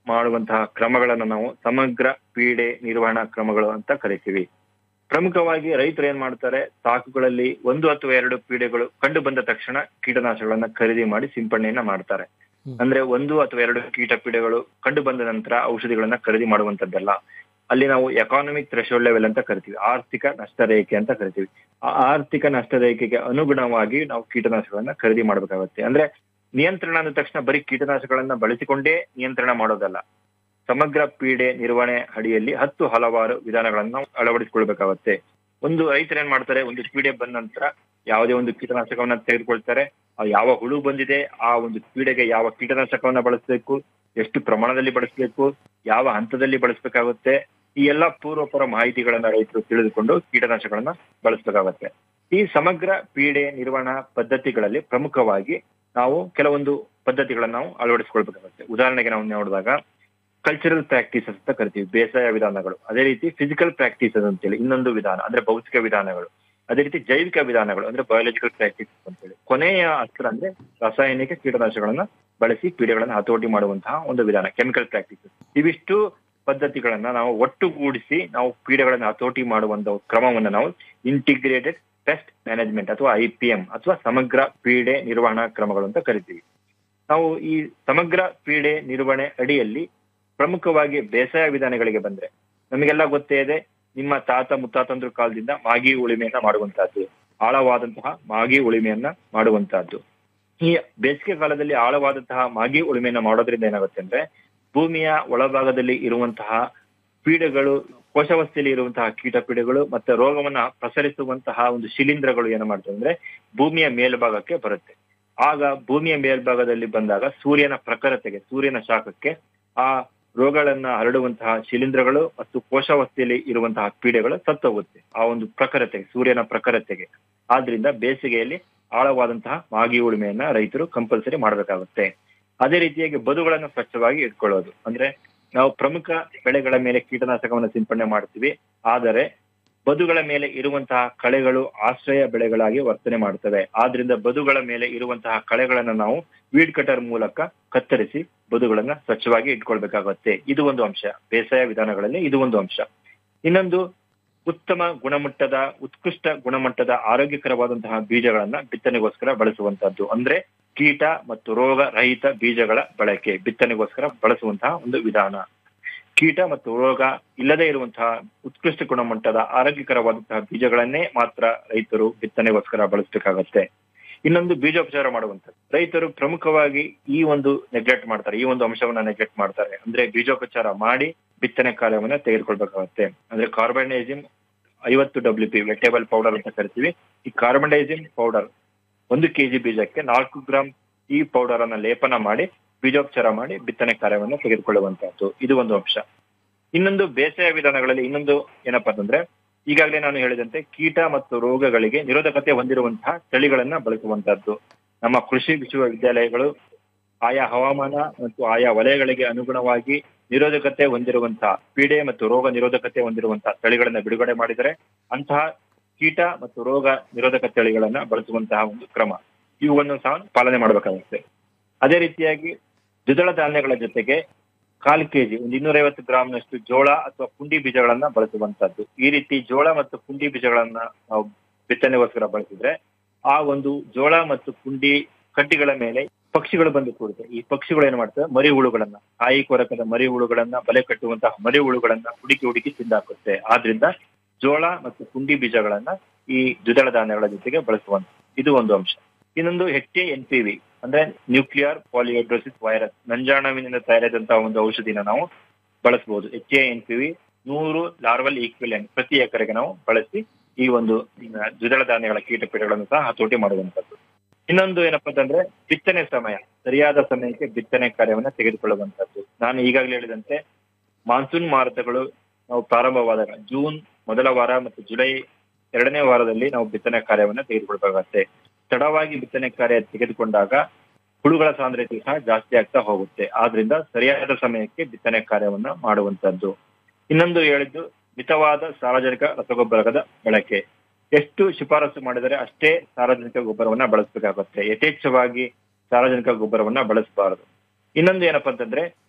ಮಾಡುವಂತಹ ಕ್ರಮಗಳನ್ನು ನಾವು ಸಮಗ್ರ ಪೀಡೆ ನಿರ್ವಹಣಾ ಕ್ರಮಗಳು ಅಂತ ಕರಿತೀವಿ ಪ್ರಮುಖವಾಗಿ ರೈತರು ಏನ್ ಮಾಡ್ತಾರೆ ಸಾಕುಗಳಲ್ಲಿ ಒಂದು ಅಥವಾ ಎರಡು ಪೀಡೆಗಳು ಕಂಡು ಬಂದ ತಕ್ಷಣ ಕೀಟನಾಶಕಗಳನ್ನ ಖರೀದಿ ಮಾಡಿ ಸಿಂಪಡಣೆಯನ್ನ ಮಾಡ್ತಾರೆ ಅಂದ್ರೆ ಒಂದು ಅಥವಾ ಎರಡು ಕೀಟ ಪೀಡೆಗಳು ಕಂಡು ಬಂದ ನಂತರ ಔಷಧಿಗಳನ್ನ ಖರೀದಿ ಮಾಡುವಂತದ್ದಲ್ಲ ಅಲ್ಲಿ ನಾವು ಎಕಾನಮಿಕ್ ಥ್ರೆಶೋಲ್ಡ್ ಲೆವೆಲ್ ಅಂತ ಕರಿತೀವಿ ಆರ್ಥಿಕ ನಷ್ಟ ರೇಖೆ ಅಂತ ಕರಿತೀವಿ ಆ ಆರ್ಥಿಕ ನಷ್ಟ ರೇಖೆಗೆ ಅನುಗುಣವಾಗಿ ನಾವು ಕೀಟನಾಶಕಗಳನ್ನ ಖರೀದಿ ಮಾಡಬೇಕಾಗುತ್ತೆ ಅಂದ್ರೆ ನಿಯಂತ್ರಣ ಅಂದ ತಕ್ಷಣ ಬರೀ ಕೀಟನಾಶಕಗಳನ್ನ ಬಳಸಿಕೊಂಡೇ ನಿಯಂತ್ರಣ ಮಾಡೋದಲ್ಲ ಸಮಗ್ರ ಪೀಡೆ ನಿರ್ವಹಣೆ ಅಡಿಯಲ್ಲಿ ಹತ್ತು ಹಲವಾರು ವಿಧಾನಗಳನ್ನ ನಾವು ಅಳವಡಿಸಿಕೊಳ್ಬೇಕಾಗತ್ತೆ ಒಂದು ರೈತರು ಏನ್ ಮಾಡ್ತಾರೆ ಒಂದು ಪೀಡೆ ಬಂದ ನಂತರ ಯಾವುದೇ ಒಂದು ಕೀಟನಾಶಕವನ್ನ ತೆಗೆದುಕೊಳ್ತಾರೆ ಆ ಯಾವ ಹುಳು ಬಂದಿದೆ ಆ ಒಂದು ಪೀಡೆಗೆ ಯಾವ ಕೀಟನಾಶಕವನ್ನ ಬಳಸಬೇಕು ಎಷ್ಟು ಪ್ರಮಾಣದಲ್ಲಿ ಬಳಸಬೇಕು ಯಾವ ಹಂತದಲ್ಲಿ ಬಳಸಬೇಕಾಗುತ್ತೆ ಈ ಎಲ್ಲಾ ಪೂರ್ವಪರ ಮಾಹಿತಿಗಳನ್ನ ರೈತರು ತಿಳಿದುಕೊಂಡು ಕೀಟನಾಶಕಗಳನ್ನ ಬಳಸಬೇಕಾಗತ್ತೆ ಈ ಸಮಗ್ರ ಪೀಡೆ ನಿರ್ವಹಣಾ ಪದ್ಧತಿಗಳಲ್ಲಿ ಪ್ರಮುಖವಾಗಿ ನಾವು ಕೆಲವೊಂದು ಪದ್ಧತಿಗಳನ್ನ ನಾವು ಅಳವಡಿಸಿಕೊಳ್ಬೇಕಾಗುತ್ತೆ ಉದಾಹರಣೆಗೆ ನಾವು ನೋಡಿದಾಗ ಕಲ್ಚರಲ್ ಪ್ರಾಕ್ಟೀಸಸ್ ಅಂತ ಕರಿತೀವಿ ಬೇಸಾಯ ವಿಧಾನಗಳು ಅದೇ ರೀತಿ ಫಿಸಿಕಲ್ ಪ್ರಾಕ್ಟೀಸಸ್ ಅಂತೇಳಿ ಇನ್ನೊಂದು ವಿಧಾನ ಅಂದ್ರೆ ಭೌತಿಕ ವಿಧಾನಗಳು ಅದೇ ರೀತಿ ಜೈವಿಕ ವಿಧಾನಗಳು ಅಂದ್ರೆ ಬಯೋಲಜಿಕಲ್ ಪ್ರಾಕ್ಟೀಸಸ್ ಅಂತೇಳಿ ಕೊನೆಯ ಅಸ್ತ್ರ ಅಂದ್ರೆ ರಾಸಾಯನಿಕ ಕೀಟನಾಶಕಗಳನ್ನ ಬಳಸಿ ಪೀಡೆಗಳನ್ನ ಹತೋಟಿ ಮಾಡುವಂತಹ ಒಂದು ವಿಧಾನ ಕೆಮಿಕಲ್ ಪ್ರಾಕ್ಟೀಸಸ್ ಇವಿಷ್ಟು ಪದ್ಧತಿಗಳನ್ನ ನಾವು ಒಟ್ಟುಗೂಡಿಸಿ ನಾವು ಪೀಡೆಗಳನ್ನ ಹತೋಟಿ ಮಾಡುವಂತ ಕ್ರಮವನ್ನ ನಾವು ಇಂಟಿಗ್ರೇಟೆಡ್ ಪೆಸ್ಟ್ ಮ್ಯಾನೇಜ್ಮೆಂಟ್ ಅಥವಾ ಐ ಪಿ ಎಂ ಅಥವಾ ಸಮಗ್ರ ಪೀಡೆ ನಿರ್ವಹಣಾ ಕ್ರಮಗಳು ಅಂತ ಕರಿತೀವಿ ನಾವು ಈ ಸಮಗ್ರ ಪೀಡೆ ನಿರ್ವಹಣೆ ಅಡಿಯಲ್ಲಿ ಪ್ರಮುಖವಾಗಿ ಬೇಸಾಯ ವಿಧಾನಗಳಿಗೆ ಬಂದ್ರೆ ನಮಗೆಲ್ಲ ಗೊತ್ತೇ ಇದೆ ನಿಮ್ಮ ತಾತ ಮುತ್ತಾತಂದ್ರ ಕಾಲದಿಂದ ಮಾಗಿ ಉಳಿಮೆಯನ್ನ ಮಾಡುವಂತಹದ್ದು ಆಳವಾದಂತಹ ಮಾಗಿ ಉಳಿಮೆಯನ್ನ ಮಾಡುವಂತಹದ್ದು ಈ ಬೇಸಿಗೆ ಕಾಲದಲ್ಲಿ ಆಳವಾದಂತಹ ಮಾಗಿ ಉಳುಮೆಯನ್ನ ಮಾಡೋದ್ರಿಂದ ಏನಾಗುತ್ತೆ ಅಂದ್ರೆ ಭೂಮಿಯ ಒಳಭಾಗದಲ್ಲಿ ಇರುವಂತಹ ಪೀಡೆಗಳು ಕೋಶವಸ್ಥೆಯಲ್ಲಿ ಇರುವಂತಹ ಕೀಟ ಪೀಡೆಗಳು ಮತ್ತೆ ರೋಗವನ್ನ ಪ್ರಸರಿಸುವಂತಹ ಒಂದು ಶಿಲೀಂಧ್ರಗಳು ಏನು ಮಾಡ್ತವೆ ಅಂದ್ರೆ ಭೂಮಿಯ ಮೇಲ್ಭಾಗಕ್ಕೆ ಬರುತ್ತೆ ಆಗ ಭೂಮಿಯ ಮೇಲ್ಭಾಗದಲ್ಲಿ ಬಂದಾಗ ಸೂರ್ಯನ ಪ್ರಖರತೆಗೆ ಸೂರ್ಯನ ಶಾಖಕ್ಕೆ ಆ ರೋಗಗಳನ್ನ ಹರಡುವಂತಹ ಶಿಲೀಂಧ್ರಗಳು ಮತ್ತು ಕೋಶಾವಸ್ಥೆಯಲ್ಲಿ ಇರುವಂತಹ ಪೀಡೆಗಳು ಸತ್ತೋಗುತ್ತೆ ಆ ಒಂದು ಪ್ರಖರತೆಗೆ ಸೂರ್ಯನ ಪ್ರಖರತೆಗೆ ಆದ್ರಿಂದ ಬೇಸಿಗೆಯಲ್ಲಿ ಆಳವಾದಂತಹ ಮಾಗಿ ಉಳುಮೆಯನ್ನ ರೈತರು ಕಂಪಲ್ಸರಿ ಮಾಡಬೇಕಾಗುತ್ತೆ ಅದೇ ರೀತಿಯಾಗಿ ಬದುಗಳನ್ನ ಸ್ವಚ್ಛವಾಗಿ ಇಟ್ಕೊಳ್ಳೋದು ಅಂದ್ರೆ ನಾವು ಪ್ರಮುಖ ಬೆಳೆಗಳ ಮೇಲೆ ಕೀಟನಾಶಕವನ್ನು ಸಿಂಪಡಣೆ ಮಾಡ್ತೀವಿ ಆದರೆ ಬದುಗಳ ಮೇಲೆ ಇರುವಂತಹ ಕಳೆಗಳು ಆಶ್ರಯ ಬೆಳೆಗಳಾಗಿ ವರ್ತನೆ ಮಾಡ್ತವೆ ಆದ್ರಿಂದ ಬದುಗಳ ಮೇಲೆ ಇರುವಂತಹ ಕಳೆಗಳನ್ನ ನಾವು ವೀಡ್ ಕಟರ್ ಮೂಲಕ ಕತ್ತರಿಸಿ ಬದುಗಳನ್ನ ಸ್ವಚ್ಛವಾಗಿ ಇಟ್ಕೊಳ್ಬೇಕಾಗುತ್ತೆ ಇದು ಒಂದು ಅಂಶ ಬೇಸಾಯ ವಿಧಾನಗಳಲ್ಲಿ ಇದು ಒಂದು ಅಂಶ ಇನ್ನೊಂದು ಉತ್ತಮ ಗುಣಮಟ್ಟದ ಉತ್ಕೃಷ್ಟ ಗುಣಮಟ್ಟದ ಆರೋಗ್ಯಕರವಾದಂತಹ ಬೀಜಗಳನ್ನ ಬಿತ್ತನೆಗೋಸ್ಕರ ಬಳಸುವಂತಹದ್ದು ಅಂದ್ರೆ ಕೀಟ ಮತ್ತು ರೋಗ ರಹಿತ ಬೀಜಗಳ ಬಳಕೆ ಬಿತ್ತನೆಗೋಸ್ಕರ ಬಳಸುವಂತಹ ಒಂದು ವಿಧಾನ ಕೀಟ ಮತ್ತು ರೋಗ ಇಲ್ಲದೆ ಇರುವಂತಹ ಉತ್ಕೃಷ್ಟ ಗುಣಮಟ್ಟದ ಆರೋಗ್ಯಕರವಾದಂತಹ ಬೀಜಗಳನ್ನೇ ಮಾತ್ರ ರೈತರು ಬಿತ್ತನೆಗೋಸ್ಕರ ಬಳಸಬೇಕಾಗತ್ತೆ ಇನ್ನೊಂದು ಬೀಜೋಪಚಾರ ಮಾಡುವಂಥದ್ದು ರೈತರು ಪ್ರಮುಖವಾಗಿ ಈ ಒಂದು ನೆಗ್ಲೆಕ್ಟ್ ಮಾಡ್ತಾರೆ ಈ ಒಂದು ಅಂಶವನ್ನ ನೆಗ್ಲೆಕ್ಟ್ ಮಾಡ್ತಾರೆ ಅಂದ್ರೆ ಬೀಜೋಪಚಾರ ಮಾಡಿ ಬಿತ್ತನೆ ಕಾರ್ಯವನ್ನ ತೆಗೆದುಕೊಳ್ಬೇಕಾಗತ್ತೆ ಅಂದ್ರೆ ಕಾರ್ಬನೈಸಿಮ್ ಐವತ್ತು ಡಬ್ಲ್ಯೂ ಪಿ ವೆಟೇಬಲ್ ಪೌಡರ್ ಅಂತ ಕರಿತೀವಿ ಈ ಕಾರ್ಬನೈಸಿಮ್ ಪೌಡರ್ ಒಂದು ಕೆಜಿ ಬೀಜಕ್ಕೆ ನಾಲ್ಕು ಗ್ರಾಮ್ ಈ ಪೌಡರ್ ಅನ್ನ ಲೇಪನ ಮಾಡಿ ಬೀಜೋಪಚಾರ ಮಾಡಿ ಬಿತ್ತನೆ ಕಾರ್ಯವನ್ನು ತೆಗೆದುಕೊಳ್ಳುವಂತಹದ್ದು ಇದು ಒಂದು ಅಂಶ ಇನ್ನೊಂದು ಬೇಸಾಯ ವಿಧಾನಗಳಲ್ಲಿ ಇನ್ನೊಂದು ಏನಪ್ಪಾ ಅಂತಂದ್ರೆ ಈಗಾಗಲೇ ನಾನು ಹೇಳಿದಂತೆ ಕೀಟ ಮತ್ತು ರೋಗಗಳಿಗೆ ನಿರೋಧಕತೆ ಹೊಂದಿರುವಂತಹ ತಳಿಗಳನ್ನ ಬಳಸುವಂತಹದ್ದು ನಮ್ಮ ಕೃಷಿ ವಿಶ್ವವಿದ್ಯಾಲಯಗಳು ಆಯಾ ಹವಾಮಾನ ಮತ್ತು ಆಯಾ ವಲಯಗಳಿಗೆ ಅನುಗುಣವಾಗಿ ನಿರೋಧಕತೆ ಹೊಂದಿರುವಂತಹ ಪೀಡೆ ಮತ್ತು ರೋಗ ನಿರೋಧಕತೆ ಹೊಂದಿರುವಂತಹ ತಳಿಗಳನ್ನ ಬಿಡುಗಡೆ ಮಾಡಿದರೆ ಅಂತಹ ಕೀಟ ಮತ್ತು ರೋಗ ನಿರೋಧಕ ತಳಿಗಳನ್ನ ಬಳಸುವಂತಹ ಒಂದು ಕ್ರಮ ಇವುಗಳನ್ನು ಸಹ ಪಾಲನೆ ಮಾಡಬೇಕಾಗುತ್ತೆ ಅದೇ ರೀತಿಯಾಗಿ ದ್ವಿದಳ ಧಾನ್ಯಗಳ ಜೊತೆಗೆ ಕಾಲ್ ಕೆಜಿ ಒಂದು ಇನ್ನೂರೈವತ್ತು ಗ್ರಾಮ್ನಷ್ಟು ಜೋಳ ಅಥವಾ ಪುಂಡಿ ಬೀಜಗಳನ್ನ ಬಳಸುವಂತದ್ದು ಈ ರೀತಿ ಜೋಳ ಮತ್ತು ಪುಂಡಿ ಬೀಜಗಳನ್ನ ನಾವು ಬಿತ್ತನೆಗೋಸ್ಕರ ಬಳಸಿದ್ರೆ ಆ ಒಂದು ಜೋಳ ಮತ್ತು ಪುಂಡಿ ಕಡ್ಡಿಗಳ ಮೇಲೆ ಪಕ್ಷಿಗಳು ಬಂದು ಕೂಡುತ್ತೆ ಈ ಪಕ್ಷಿಗಳು ಏನ್ ಮಾಡ್ತವೆ ಮರಿ ಹುಳುಗಳನ್ನ ಕಾಯಿ ಕೊರಕದ ಮರಿ ಹುಳುಗಳನ್ನ ಬಲೆ ಕಟ್ಟುವಂತಹ ಮರಿ ಹುಳುಗಳನ್ನ ಹುಡುಕಿ ಹುಡುಕಿ ತಿಂದಾಕುತ್ತೆ ಆದ್ರಿಂದ ಜೋಳ ಮತ್ತು ಪುಂಡಿ ಬೀಜಗಳನ್ನ ಈ ದ್ವಿದಳ ಧಾನ್ಯಗಳ ಜೊತೆಗೆ ಬಳಸುವಂತ ಇದು ಒಂದು ಅಂಶ ಇನ್ನೊಂದು ಹೆಚ್ಎ ಎನ್ ಪಿ ವಿ ಅಂದ್ರೆ ನ್ಯೂಕ್ಲಿಯರ್ ಪಾಲಿಯೋಡ್ರೋಸಿಸ್ ವೈರಸ್ ನಂಜಾಣುವಿನಿಂದ ತಯಾರಾದಂತಹ ಒಂದು ಔಷಧಿನ ನಾವು ಬಳಸಬಹುದು H A N P V ನೂರು ಲಾರ್ವಲ್ ಈಕ್ವಿಲೆಂಟ್ ಪ್ರತಿ ಎಕರೆಗೆ ನಾವು ಬಳಸಿ ಈ ಒಂದು ದ್ವಿದಳ ಧಾನ್ಯಗಳ ಕೀಟಪೀಡೆಗಳನ್ನು ಸಹ ಹತೋಟಿ ಮಾಡುವಂತದ್ದು ಇನ್ನೊಂದು ಏನಪ್ಪಾ ಅಂತಂದ್ರೆ ಬಿತ್ತನೆ ಸಮಯ ಸರಿಯಾದ ಸಮಯಕ್ಕೆ ಬಿತ್ತನೆ ಕಾರ್ಯವನ್ನ ತೆಗೆದುಕೊಳ್ಳುವಂತದ್ದು ನಾನು ಈಗಾಗಲೇ ಹೇಳಿದಂತೆ ಮಾನ್ಸೂನ್ ಮಾರುತಗಳು ನಾವು ಪ್ರಾರಂಭವಾದಾಗ ಜೂನ್ ಮೊದಲ ವಾರ ಮತ್ತು ಜುಲೈ ಎರಡನೇ ವಾರದಲ್ಲಿ ನಾವು ಬಿತ್ತನೆ ಕಾರ್ಯವನ್ನ ತೆಗೆದುಕೊಳ್ಬೇಕಾಗತ್ತೆ ತಡವಾಗಿ ಬಿತ್ತನೆ ಕಾರ್ಯ ತೆಗೆದುಕೊಂಡಾಗ ಹುಳುಗಳ ಸಾಂದ್ರತೆ ಸಹ ಜಾಸ್ತಿ ಆಗ್ತಾ ಹೋಗುತ್ತೆ ಆದ್ರಿಂದ ಸರಿಯಾದ ಸಮಯಕ್ಕೆ ಬಿತ್ತನೆ ಕಾರ್ಯವನ್ನ ಮಾಡುವಂತದ್ದು ಇನ್ನೊಂದು ಹೇಳಿದ್ದು ಮಿತವಾದ ಸಾರ್ವಜನಿಕ ರಸಗೊಬ್ಬರದ ಬಳಕೆ ಎಷ್ಟು ಶಿಫಾರಸು ಮಾಡಿದರೆ ಅಷ್ಟೇ ಸಾರ್ವಜನಿಕ ಗೊಬ್ಬರವನ್ನ ಬಳಸಬೇಕಾಗುತ್ತೆ ಯಥೇಚ್ಛವಾಗಿ ಸಾರ್ವಜನಿಕ ಗೊಬ್ಬರವನ್ನ ಬಳಸಬಾರದು ಇನ್ನೊಂದು ಏನಪ್ಪಾ ಅಂತಂದ್ರೆ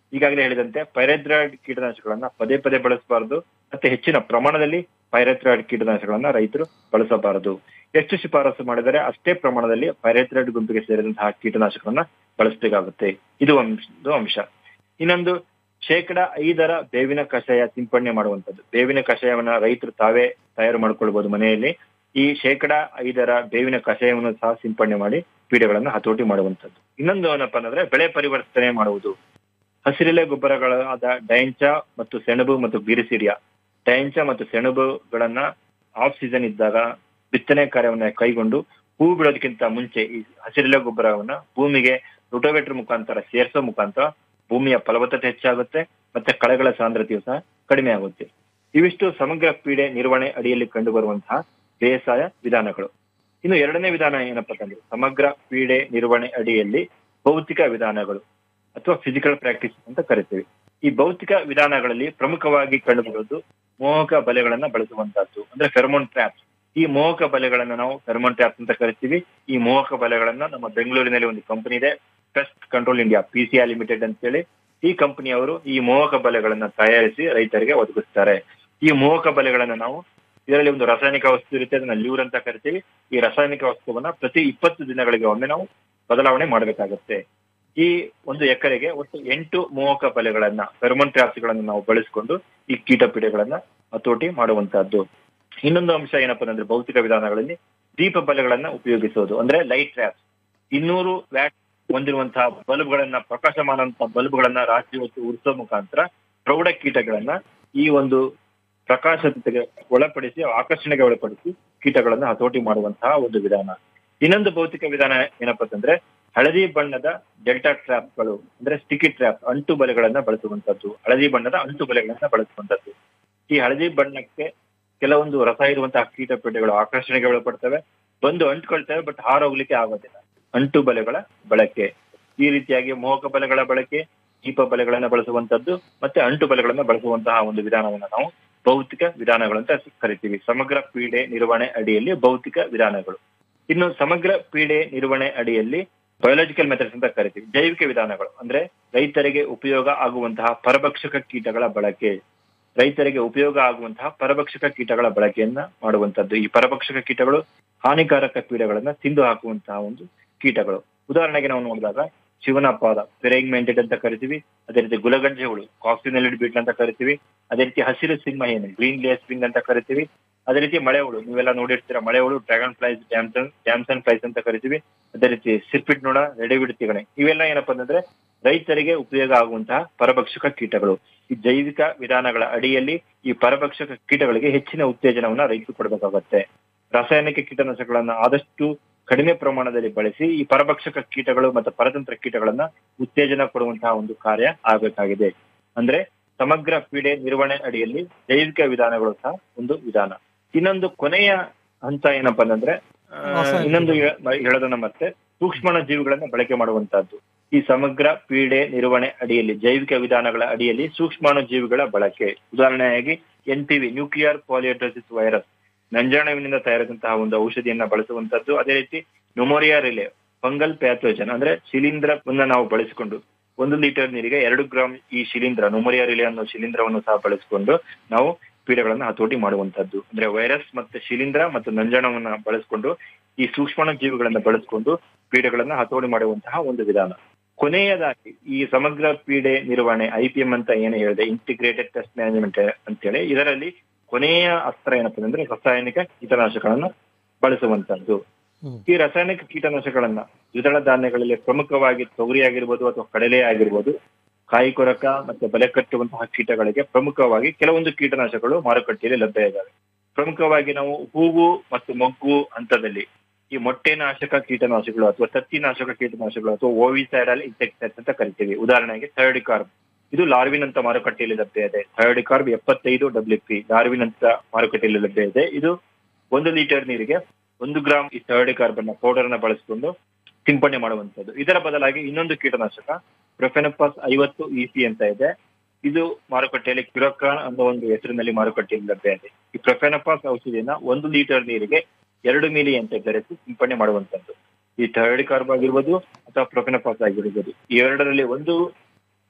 ಈಗಾಗಲೇ ಹೇಳಿದಂತೆ ಪೈರೆಥ್ರಾಯ್ಡ್ ಕೀಟನಾಶಕಗಳನ್ನ ಪದೇ ಪದೇ ಬಳಸಬಾರದು ಮತ್ತೆ ಹೆಚ್ಚಿನ ಪ್ರಮಾಣದಲ್ಲಿ ಪೈರೆಥ್ರಾಯ್ಡ್ ಕೀಟನಾಶಕಗಳನ್ನ ರೈತರು ಬಳಸಬಾರದು ಎಷ್ಟು ಶಿಫಾರಸು ಮಾಡಿದರೆ ಅಷ್ಟೇ ಪ್ರಮಾಣದಲ್ಲಿ ಪೈರೆಥ್ರಾಯ್ಡ್ ಗುಂಪಿಗೆ ಸೇರಿದಂತಹ ಕೀಟನಾಶಕಗಳನ್ನ ಬಳಸಬೇಕಾಗುತ್ತೆ ಇದು ಒಂದು ಅಂಶ ಇನ್ನೊಂದು ಶೇಕಡ ಐದರ ಬೇವಿನ ಕಷಾಯ ಸಿಂಪಡಣೆ ಮಾಡುವಂತದ್ದು ಬೇವಿನ ಕಷಾಯವನ್ನ ರೈತರು ತಾವೇ ತಯಾರು ಮಾಡ್ಕೊಳ್ಬಹುದು ಮನೆಯಲ್ಲಿ ಈ ಶೇಕಡ ಐದರ ಬೇವಿನ ಕಷಾಯವನ್ನು ಸಹ ಸಿಂಪಡಣೆ ಮಾಡಿ ಪೀಡೆಗಳನ್ನು ಹತೋಟಿ ಮಾಡುವಂತದ್ದು ಇನ್ನೊಂದು ಏನಪ್ಪಾ ಅಂದ್ರೆ ಬೆಳೆ ಪರಿವರ್ತನೆ ಮಾಡುವುದು ಹಸಿರೆಲೆ ಗೊಬ್ಬರಗಳಾದ ಡೈಂಚ ಮತ್ತು ಸೆಣಬು ಮತ್ತು ಬಿರಿಸಿರಿಯ ಡೈಂಚ ಮತ್ತು ಸೆಣಬುಗಳನ್ನ ಆಫ್ ಸೀಸನ್ ಇದ್ದಾಗ ಬಿತ್ತನೆ ಕಾರ್ಯವನ್ನ ಕೈಗೊಂಡು ಹೂ ಬಿಡೋದಕ್ಕಿಂತ ಮುಂಚೆ ಈ ಹಸಿರೆಲೆ ಗೊಬ್ಬರವನ್ನ ಭೂಮಿಗೆ ರೋಟೋವೇಟರ್ ಮುಖಾಂತರ ಸೇರಿಸೋ ಮುಖಾಂತರ ಭೂಮಿಯ ಫಲವತ್ತತೆ ಹೆಚ್ಚಾಗುತ್ತೆ ಮತ್ತೆ ಕಳೆಗಳ ಸಾಂದ್ರತೆಯು ಸಹ ಕಡಿಮೆ ಆಗುತ್ತೆ ಇವಿಷ್ಟು ಸಮಗ್ರ ಪೀಡೆ ನಿರ್ವಹಣೆ ಅಡಿಯಲ್ಲಿ ಕಂಡು ಬರುವಂತಹ ಬೇಸಾಯ ವಿಧಾನಗಳು ಇನ್ನು ಎರಡನೇ ವಿಧಾನ ಏನಪ್ಪಾ ಅಂತಂದ್ರೆ ಸಮಗ್ರ ಪೀಡೆ ನಿರ್ವಹಣೆ ಅಡಿಯಲ್ಲಿ ಭೌತಿಕ ವಿಧಾನಗಳು ಅಥವಾ ಫಿಸಿಕಲ್ ಪ್ರಾಕ್ಟೀಸ್ ಅಂತ ಕರಿತೀವಿ ಈ ಭೌತಿಕ ವಿಧಾನಗಳಲ್ಲಿ ಪ್ರಮುಖವಾಗಿ ಕಂಡುಬರುವುದು ಮೋಹಕ ಬಲೆಗಳನ್ನ ಬಳಸುವಂತಹದ್ದು ಅಂದ್ರೆ ಫೆರಮೋನ್ ಟ್ರ್ಯಾಪ್ಸ್ ಈ ಮೋಹಕ ಬಲೆಗಳನ್ನ ನಾವು ಫೆರಮೋನ್ ಟ್ರ್ಯಾಪ್ಸ್ ಅಂತ ಕರಿತೀವಿ ಈ ಮೋಹಕ ಬಲೆಗಳನ್ನ ನಮ್ಮ ಬೆಂಗಳೂರಿನಲ್ಲಿ ಒಂದು ಕಂಪನಿ ಇದೆ pest control India P C limited ಅಂತೇಳಿ ಈ ಕಂಪನಿಯವರು ಈ ಮೋಹಕ ಬಲೆಗಳನ್ನ ತಯಾರಿಸಿ ರೈತರಿಗೆ ಒದಗಿಸ್ತಾರೆ ಈ ಮೋಹಕ ಬಲೆಗಳನ್ನ ನಾವು ಇದರಲ್ಲಿ ಒಂದು ರಾಸಾಯನಿಕ ವಸ್ತು ಇರುತ್ತೆ ಅದನ್ನ ಲ್ಯೂರ್ ಅಂತ ಕರಿತೀವಿ ಈ ರಾಸಾಯನಿಕ ವಸ್ತುವನ್ನ ಪ್ರತಿ ಇಪ್ಪತ್ತು ದಿನಗಳಿಗೆ ಒಮ್ಮೆ ನಾವು ಬದಲಾವಣೆ ಮಾಡಬೇಕಾಗುತ್ತೆ ಈ ಒಂದು ಎಕರೆಗೆ ಒಟ್ಟು ಎಂಟು ಮೋಹಕ ಬಲೆಗಳನ್ನ ಫೆರಮೋನ್ ಟ್ರಾಪ್ಸ್ ಗಳನ್ನ ನಾವು ಬಳಸಿಕೊಂಡು ಈ ಕೀಟ ಪೀಡೆಗಳನ್ನ ಹತೋಟಿ ಮಾಡುವಂತಹದ್ದು ಇನ್ನೊಂದು ಅಂಶ ಏನಪ್ಪಾ ಅಂದ್ರೆ ಭೌತಿಕ ವಿಧಾನಗಳಲ್ಲಿ ದೀಪ ಬಲೆಗಳನ್ನ ಉಪಯೋಗಿಸೋದು ಅಂದ್ರೆ ಲೈಟ್ ಟ್ರ್ಯಾಪ್ಸ್ ಇನ್ನೂರು ವ್ಯಾಟ್ ಹೊಂದಿರುವಂತಹ ಬಲ್ಬ್ಗಳನ್ನ ಪ್ರಕಾಶಮಾನಂತಹ ಬಲ್ಬ್ಗಳನ್ನ ರಾತ್ರಿ ಹೊತ್ತು ಉರಿಸೋ ಮುಖಾಂತರ ಪ್ರೌಢ ಕೀಟಗಳನ್ನ ಈ ಒಂದು ಪ್ರಕಾಶತೆಗೆ ಒಳಪಡಿಸಿ ಆಕರ್ಷಣೆಗೆ ಒಳಪಡಿಸಿ ಕೀಟಗಳನ್ನ ಹತೋಟಿ ಮಾಡುವಂತಹ ಒಂದು ವಿಧಾನ ಇನ್ನೊಂದು ಭೌತಿಕ ವಿಧಾನ ಏನಪ್ಪಾ ಅಂತಂದ್ರೆ ಹಳದಿ ಬಣ್ಣದ ಡೆಲ್ಟಾ ಟ್ರ್ಯಾಪ್ಗಳು ಅಂದ್ರೆ ಸ್ಟಿಕಿ ಟ್ರ್ಯಾಪ್ ಅಂಟು ಬಲೆಗಳನ್ನ ಬಳಸುವಂತದ್ದು ಹಳದಿ ಬಣ್ಣದ ಅಂಟು ಬಲೆಗಳನ್ನ ಬಳಸುವಂತದ್ದು ಈ ಹಳದಿ ಬಣ್ಣಕ್ಕೆ ಕೆಲವೊಂದು ರಸ ಇರುವಂತಹ ಕೀಟ ಪೀಡೆಗಳು ಆಕರ್ಷಣೆಗೆ ಒಳಪಡ್ತವೆ ಬಂದು ಅಂಟ್ಕೊಳ್ತವೆ ಬಟ್ ಹಾರೋಗ್ಲಿಕ್ಕೆ ಆಗೋದಿಲ್ಲ ಅಂಟು ಬಲೆಗಳ ಬಳಕೆ ಈ ರೀತಿಯಾಗಿ ಮೋಹಕ ಬಲೆಗಳ ಬಳಕೆ ದೀಪ ಬಲೆಗಳನ್ನ ಬಳಸುವಂತದ್ದು ಮತ್ತೆ ಅಂಟು ಬಲೆಗಳನ್ನ ಬಳಸುವಂತಹ ಒಂದು ವಿಧಾನವನ್ನ ನಾವು ಭೌತಿಕ ವಿಧಾನಗಳು ಅಂತ ಕರಿತೀವಿ ಸಮಗ್ರ ಪೀಡೆ ನಿರ್ವಹಣೆ ಅಡಿಯಲ್ಲಿ ಭೌತಿಕ ವಿಧಾನಗಳು ಇನ್ನು ಸಮಗ್ರ ಪೀಡೆ ನಿರ್ವಹಣೆ ಅಡಿಯಲ್ಲಿ ಬಯೋಲಾಜಿಕಲ್ ಮೆಥಡ್ಸ್ ಅಂತ ಕರಿತೀವಿ ಜೈವಿಕ ವಿಧಾನಗಳು ಅಂದ್ರೆ ರೈತರಿಗೆ ಉಪಯೋಗ ಆಗುವಂತಹ ಪರಭಕ್ಷಕ ಕೀಟಗಳ ಬಳಕೆ ರೈತರಿಗೆ ಉಪಯೋಗ ಆಗುವಂತಹ ಪರಭಕ್ಷಕ ಕೀಟಗಳ ಬಳಕೆಯನ್ನ ಮಾಡುವಂತದ್ದು ಈ ಪರಭಕ್ಷಕ ಕೀಟಗಳು ಹಾನಿಕಾರಕ ಪೀಡೆಗಳನ್ನ ತಿಂದು ಹಾಕುವಂತಹ ಒಂದು ಕೀಟಗಳು ಉದಾಹರಣೆಗೆ ನಾವು ನೋಡಿದಾಗ ಶಿವನಪಾದ ಪೆರೈಂಗ್ ಮೆಂಟೆಡ್ ಅಂತ ಕರಿತೀವಿ ಅದೇ ರೀತಿ ಗುಲಗಂಜೆ ಹುಳು ಕಾಕ್ಸಿನೆಲಿಡ್ ಬೀಟ್ ಅಂತ ಕರಿತೀವಿ ಅದೇ ರೀತಿ ಹಸಿರು ಸಿಂಹ ಏನು ಗ್ರೀನ್ ಲೇಸ್ ವಿಂಗ್ ಅಂತ ಕರಿತೀವಿ ಅದೇ ರೀತಿ ಮಳೆ ಹುಳು ನೀವೆಲ್ಲ ನೋಡಿರ್ತೀರ ಮಳೆ ಹುಳು dragonflies damsel damselflies ಅಂತ ಕರಿತೀವಿ ಅದೇ ರೀತಿ ಸಿರ್ಪಿಟ್ ನೋಡ ರೆಡಿಬಿಡ್ ತಿಗಣೆ ಇವೆಲ್ಲ ಏನಪ್ಪಾ ಅಂತಂದ್ರೆ ರೈತರಿಗೆ ಉಪಯೋಗ ಆಗುವಂತಹ ಪರಭಕ್ಷಕ ಕೀಟಗಳು ಈ ಜೈವಿಕ ವಿಧಾನಗಳ ಅಡಿಯಲ್ಲಿ ಈ ಪರಭಕ್ಷಕ ಕೀಟಗಳಿಗೆ ಹೆಚ್ಚಿನ ಉತ್ತೇಜನವನ್ನ ರೈತರು ಕೊಡಬೇಕಾಗತ್ತೆ ರಾಸಾಯನಿಕ ಕೀಟನಾಶಕಗಳನ್ನ ಆದಷ್ಟು ಕಡಿಮೆ ಪ್ರಮಾಣದಲ್ಲಿ ಬಳಸಿ ಈ ಪರಭಕ್ಷಕ ಕೀಟಗಳು ಮತ್ತು ಪರತಂತ್ರ ಕೀಟಗಳನ್ನ ಉತ್ತೇಜನ ಕೊಡುವಂತಹ ಒಂದು ಕಾರ್ಯ ಆಗಬೇಕಾಗಿದೆ ಅಂದ್ರೆ ಸಮಗ್ರ ಪೀಡೆ ನಿರ್ವಹಣೆ ಅಡಿಯಲ್ಲಿ ಜೈವಿಕ ವಿಧಾನಗಳು ಸಹ ಒಂದು ವಿಧಾನ ಇನ್ನೊಂದು ಕೊನೆಯ ಹಂತ ಏನಪ್ಪಾ ಅಂತಂದ್ರೆ ಆ, ಇನ್ನೊಂದು ಹೇ- ಹೇಳೋದನ್ನ ಮತ್ತೆ ಸೂಕ್ಷ್ಮಾಣು ಜೀವಿಗಳನ್ನ ಬಳಕೆ ಮಾಡುವಂತಹದ್ದು ಈ ಸಮಗ್ರ ಪೀಡೆ ನಿರ್ವಹಣೆ ಅಡಿಯಲ್ಲಿ ಜೈವಿಕ ವಿಧಾನಗಳ ಅಡಿಯಲ್ಲಿ ಸೂಕ್ಷ್ಮಾಣು ಜೀವಿಗಳ ಬಳಕೆ ಉದಾಹರಣೆಯಾಗಿ N P V nuclear polyhedrosis virus ನಂಜಾಣುವಿನಿಂದ ತಯಾರಿಸಿದಂತಹ ಒಂದು ಔಷಧಿಯನ್ನ ಬಳಸುವಂತದ್ದು ಅದೇ ರೀತಿ ನ್ಯೂಮೋರಿಯಾ ರಿಲೆ ಫಂಗಲ್ ಪ್ಯಾಥೋಜನ್ ಅಂದ್ರೆ ಶಿಲೀಂಧ್ರವನ್ನ ನಾವು ಬಳಸಿಕೊಂಡು ಒಂದು ಲೀಟರ್ ನೀರಿಗೆ ಎರಡು ಗ್ರಾಂ ಈ ಶಿಲೀಂಧ್ರ ನ್ಯೂಮೋರಿಯಾ ರಿಲೆ ಅನ್ನೋ ಶಿಲೀಂಧ್ರವನ್ನು ಸಹ ಬಳಸಿಕೊಂಡು ನಾವು ಪೀಡೆಗಳನ್ನ ಹತೋಟಿ ಮಾಡುವಂತದ್ದು ಅಂದ್ರೆ ವೈರಸ್ ಮತ್ತೆ ಶಿಲೀಂಧ್ರ ಮತ್ತು ನಂಜಾಣವನ್ನ ಬಳಸಿಕೊಂಡು ಈ ಸೂಕ್ಷ್ಮಾಣು ಜೀವಿಗಳನ್ನ ಬಳಸಿಕೊಂಡು ಪೀಡೆಗಳನ್ನ ಹತೋಟಿ ಮಾಡುವಂತಹ ಒಂದು ವಿಧಾನ ಕೊನೆಯದಾಗಿ ಈ ಸಮಗ್ರ ಪೀಡೆ ನಿರ್ವಹಣೆ ಐ ಪಿ ಎಂ ಅಂತ ಏನು ಹೇಳಿದೆ ಇಂಟಿಗ್ರೇಟೆಡ್ ಟೆಸ್ಟ್ ಮ್ಯಾನೇಜ್ಮೆಂಟ್ ಅಂತೇಳಿ ಇದರಲ್ಲಿ ಕೊನೆಯ ಅಸ್ತ್ರ ಏನಪ್ಪಾ ಅಂದ್ರೆ ರಾಸಾಯನಿಕ ಕೀಟನಾಶಕಗಳನ್ನ ಬಳಸುವಂತದ್ದು ಈ ರಾಸಾಯನಿಕ ಕೀಟನಾಶಕಗಳನ್ನ ದ್ವಿದಳ ಧಾನ್ಯಗಳಲ್ಲಿ ಪ್ರಮುಖವಾಗಿ ತೊಗರಿ ಆಗಿರ್ಬೋದು ಅಥವಾ ಕಡಲೆ ಆಗಿರ್ಬೋದು ಕಾಯಿ ಕೊರಕ ಮತ್ತೆ ಬಲೆ ಕಟ್ಟುವಂತಹ ಕೀಟಗಳಿಗೆ ಪ್ರಮುಖವಾಗಿ ಕೆಲವೊಂದು ಕೀಟನಾಶಕಗಳು ಮಾರುಕಟ್ಟೆಯಲ್ಲಿ ಲಭ್ಯ ಇದ್ದಾವೆ ಪ್ರಮುಖವಾಗಿ ನಾವು ಹೂವು ಮತ್ತು ಮೊಗ್ಗು ಹಂತದಲ್ಲಿ ಈ ಮೊಟ್ಟೆ ನಾಶಕ ಕೀಟನಾಶಕಗಳು ಅಥವಾ ತತ್ತಿ ನಾಶಕ ಕೀಟನಾಶಕಗಳು ಅಥವಾ ಓವಿಸೈಡಲ್ ಇನ್ಸೆಕ್ಟೈಡ್ಸ್ ಅಂತ ಕರಿತೀವಿ ಉದಾಹರಣೆಗೆ ಥರ್ಡಿಕಾರ್ಬ್ ಇದು ಲಾರ್ವಿನ್ ಅಂತ ಮಾರುಕಟ್ಟೆಯಲ್ಲಿ ಲಭ್ಯ ಇದೆ ಥರ್ಡಿಕಾರ್ಬ್ ಎಪ್ಪತ್ತೈದು ಡಬ್ಲ್ಯೂ ಪಿ ಲಾರ್ವಿನ್ ಅಂತ ಮಾರುಕಟ್ಟೆಯಲ್ಲಿ ಲಭ್ಯ ಇದೆ ಇದು ಒಂದು ಲೀಟರ್ ನೀರಿಗೆ ಒಂದು ಗ್ರಾಂ ಈ ಥರ್ಡಿಕಾರ್ಬ್ ಅನ್ನ ಪೌಡರ್ ಅನ್ನ ಬಳಸಿಕೊಂಡು ಸಿಂಪಡಣೆ ಮಾಡುವಂತದ್ದು ಇದರ ಬದಲಾಗಿ ಇನ್ನೊಂದು ಕೀಟನಾಶಕ ಪ್ರೊಫೆನಪಾಸ್ ಐವತ್ತು ಇಸಿ ಅಂತ ಇದೆ ಇದು ಮಾರುಕಟ್ಟೆಯಲ್ಲಿ ಕ್ಯುರಕಾನ್ ಅನ್ನೋ ಒಂದು ಹೆಸರಿನಲ್ಲಿ ಮಾರುಕಟ್ಟೆಯಲ್ಲಿ ಲಭ್ಯ ಇದೆ ಈ ಪ್ರೊಫೆನಪಾಸ್ ಔಷಧಿಯನ್ನ ಒಂದು ಲೀಟರ್ ನೀರಿಗೆ ಎರಡು ಮಿಲಿ ಅಂತ ಬೆರೆಸಿ ಸಿಂಪಡಣೆ ಮಾಡುವಂತದ್ದು ಈ ಥರ್ಡ್ ಕಾರ್ಬ್ ಆಗಿರ್ಬೋದು ಅಥವಾ ಪ್ರೊಫೆನಪಾಸ್ ಆಗಿರ್ಬೋದು ಈ ಎರಡರಲ್ಲಿ ಒಂದು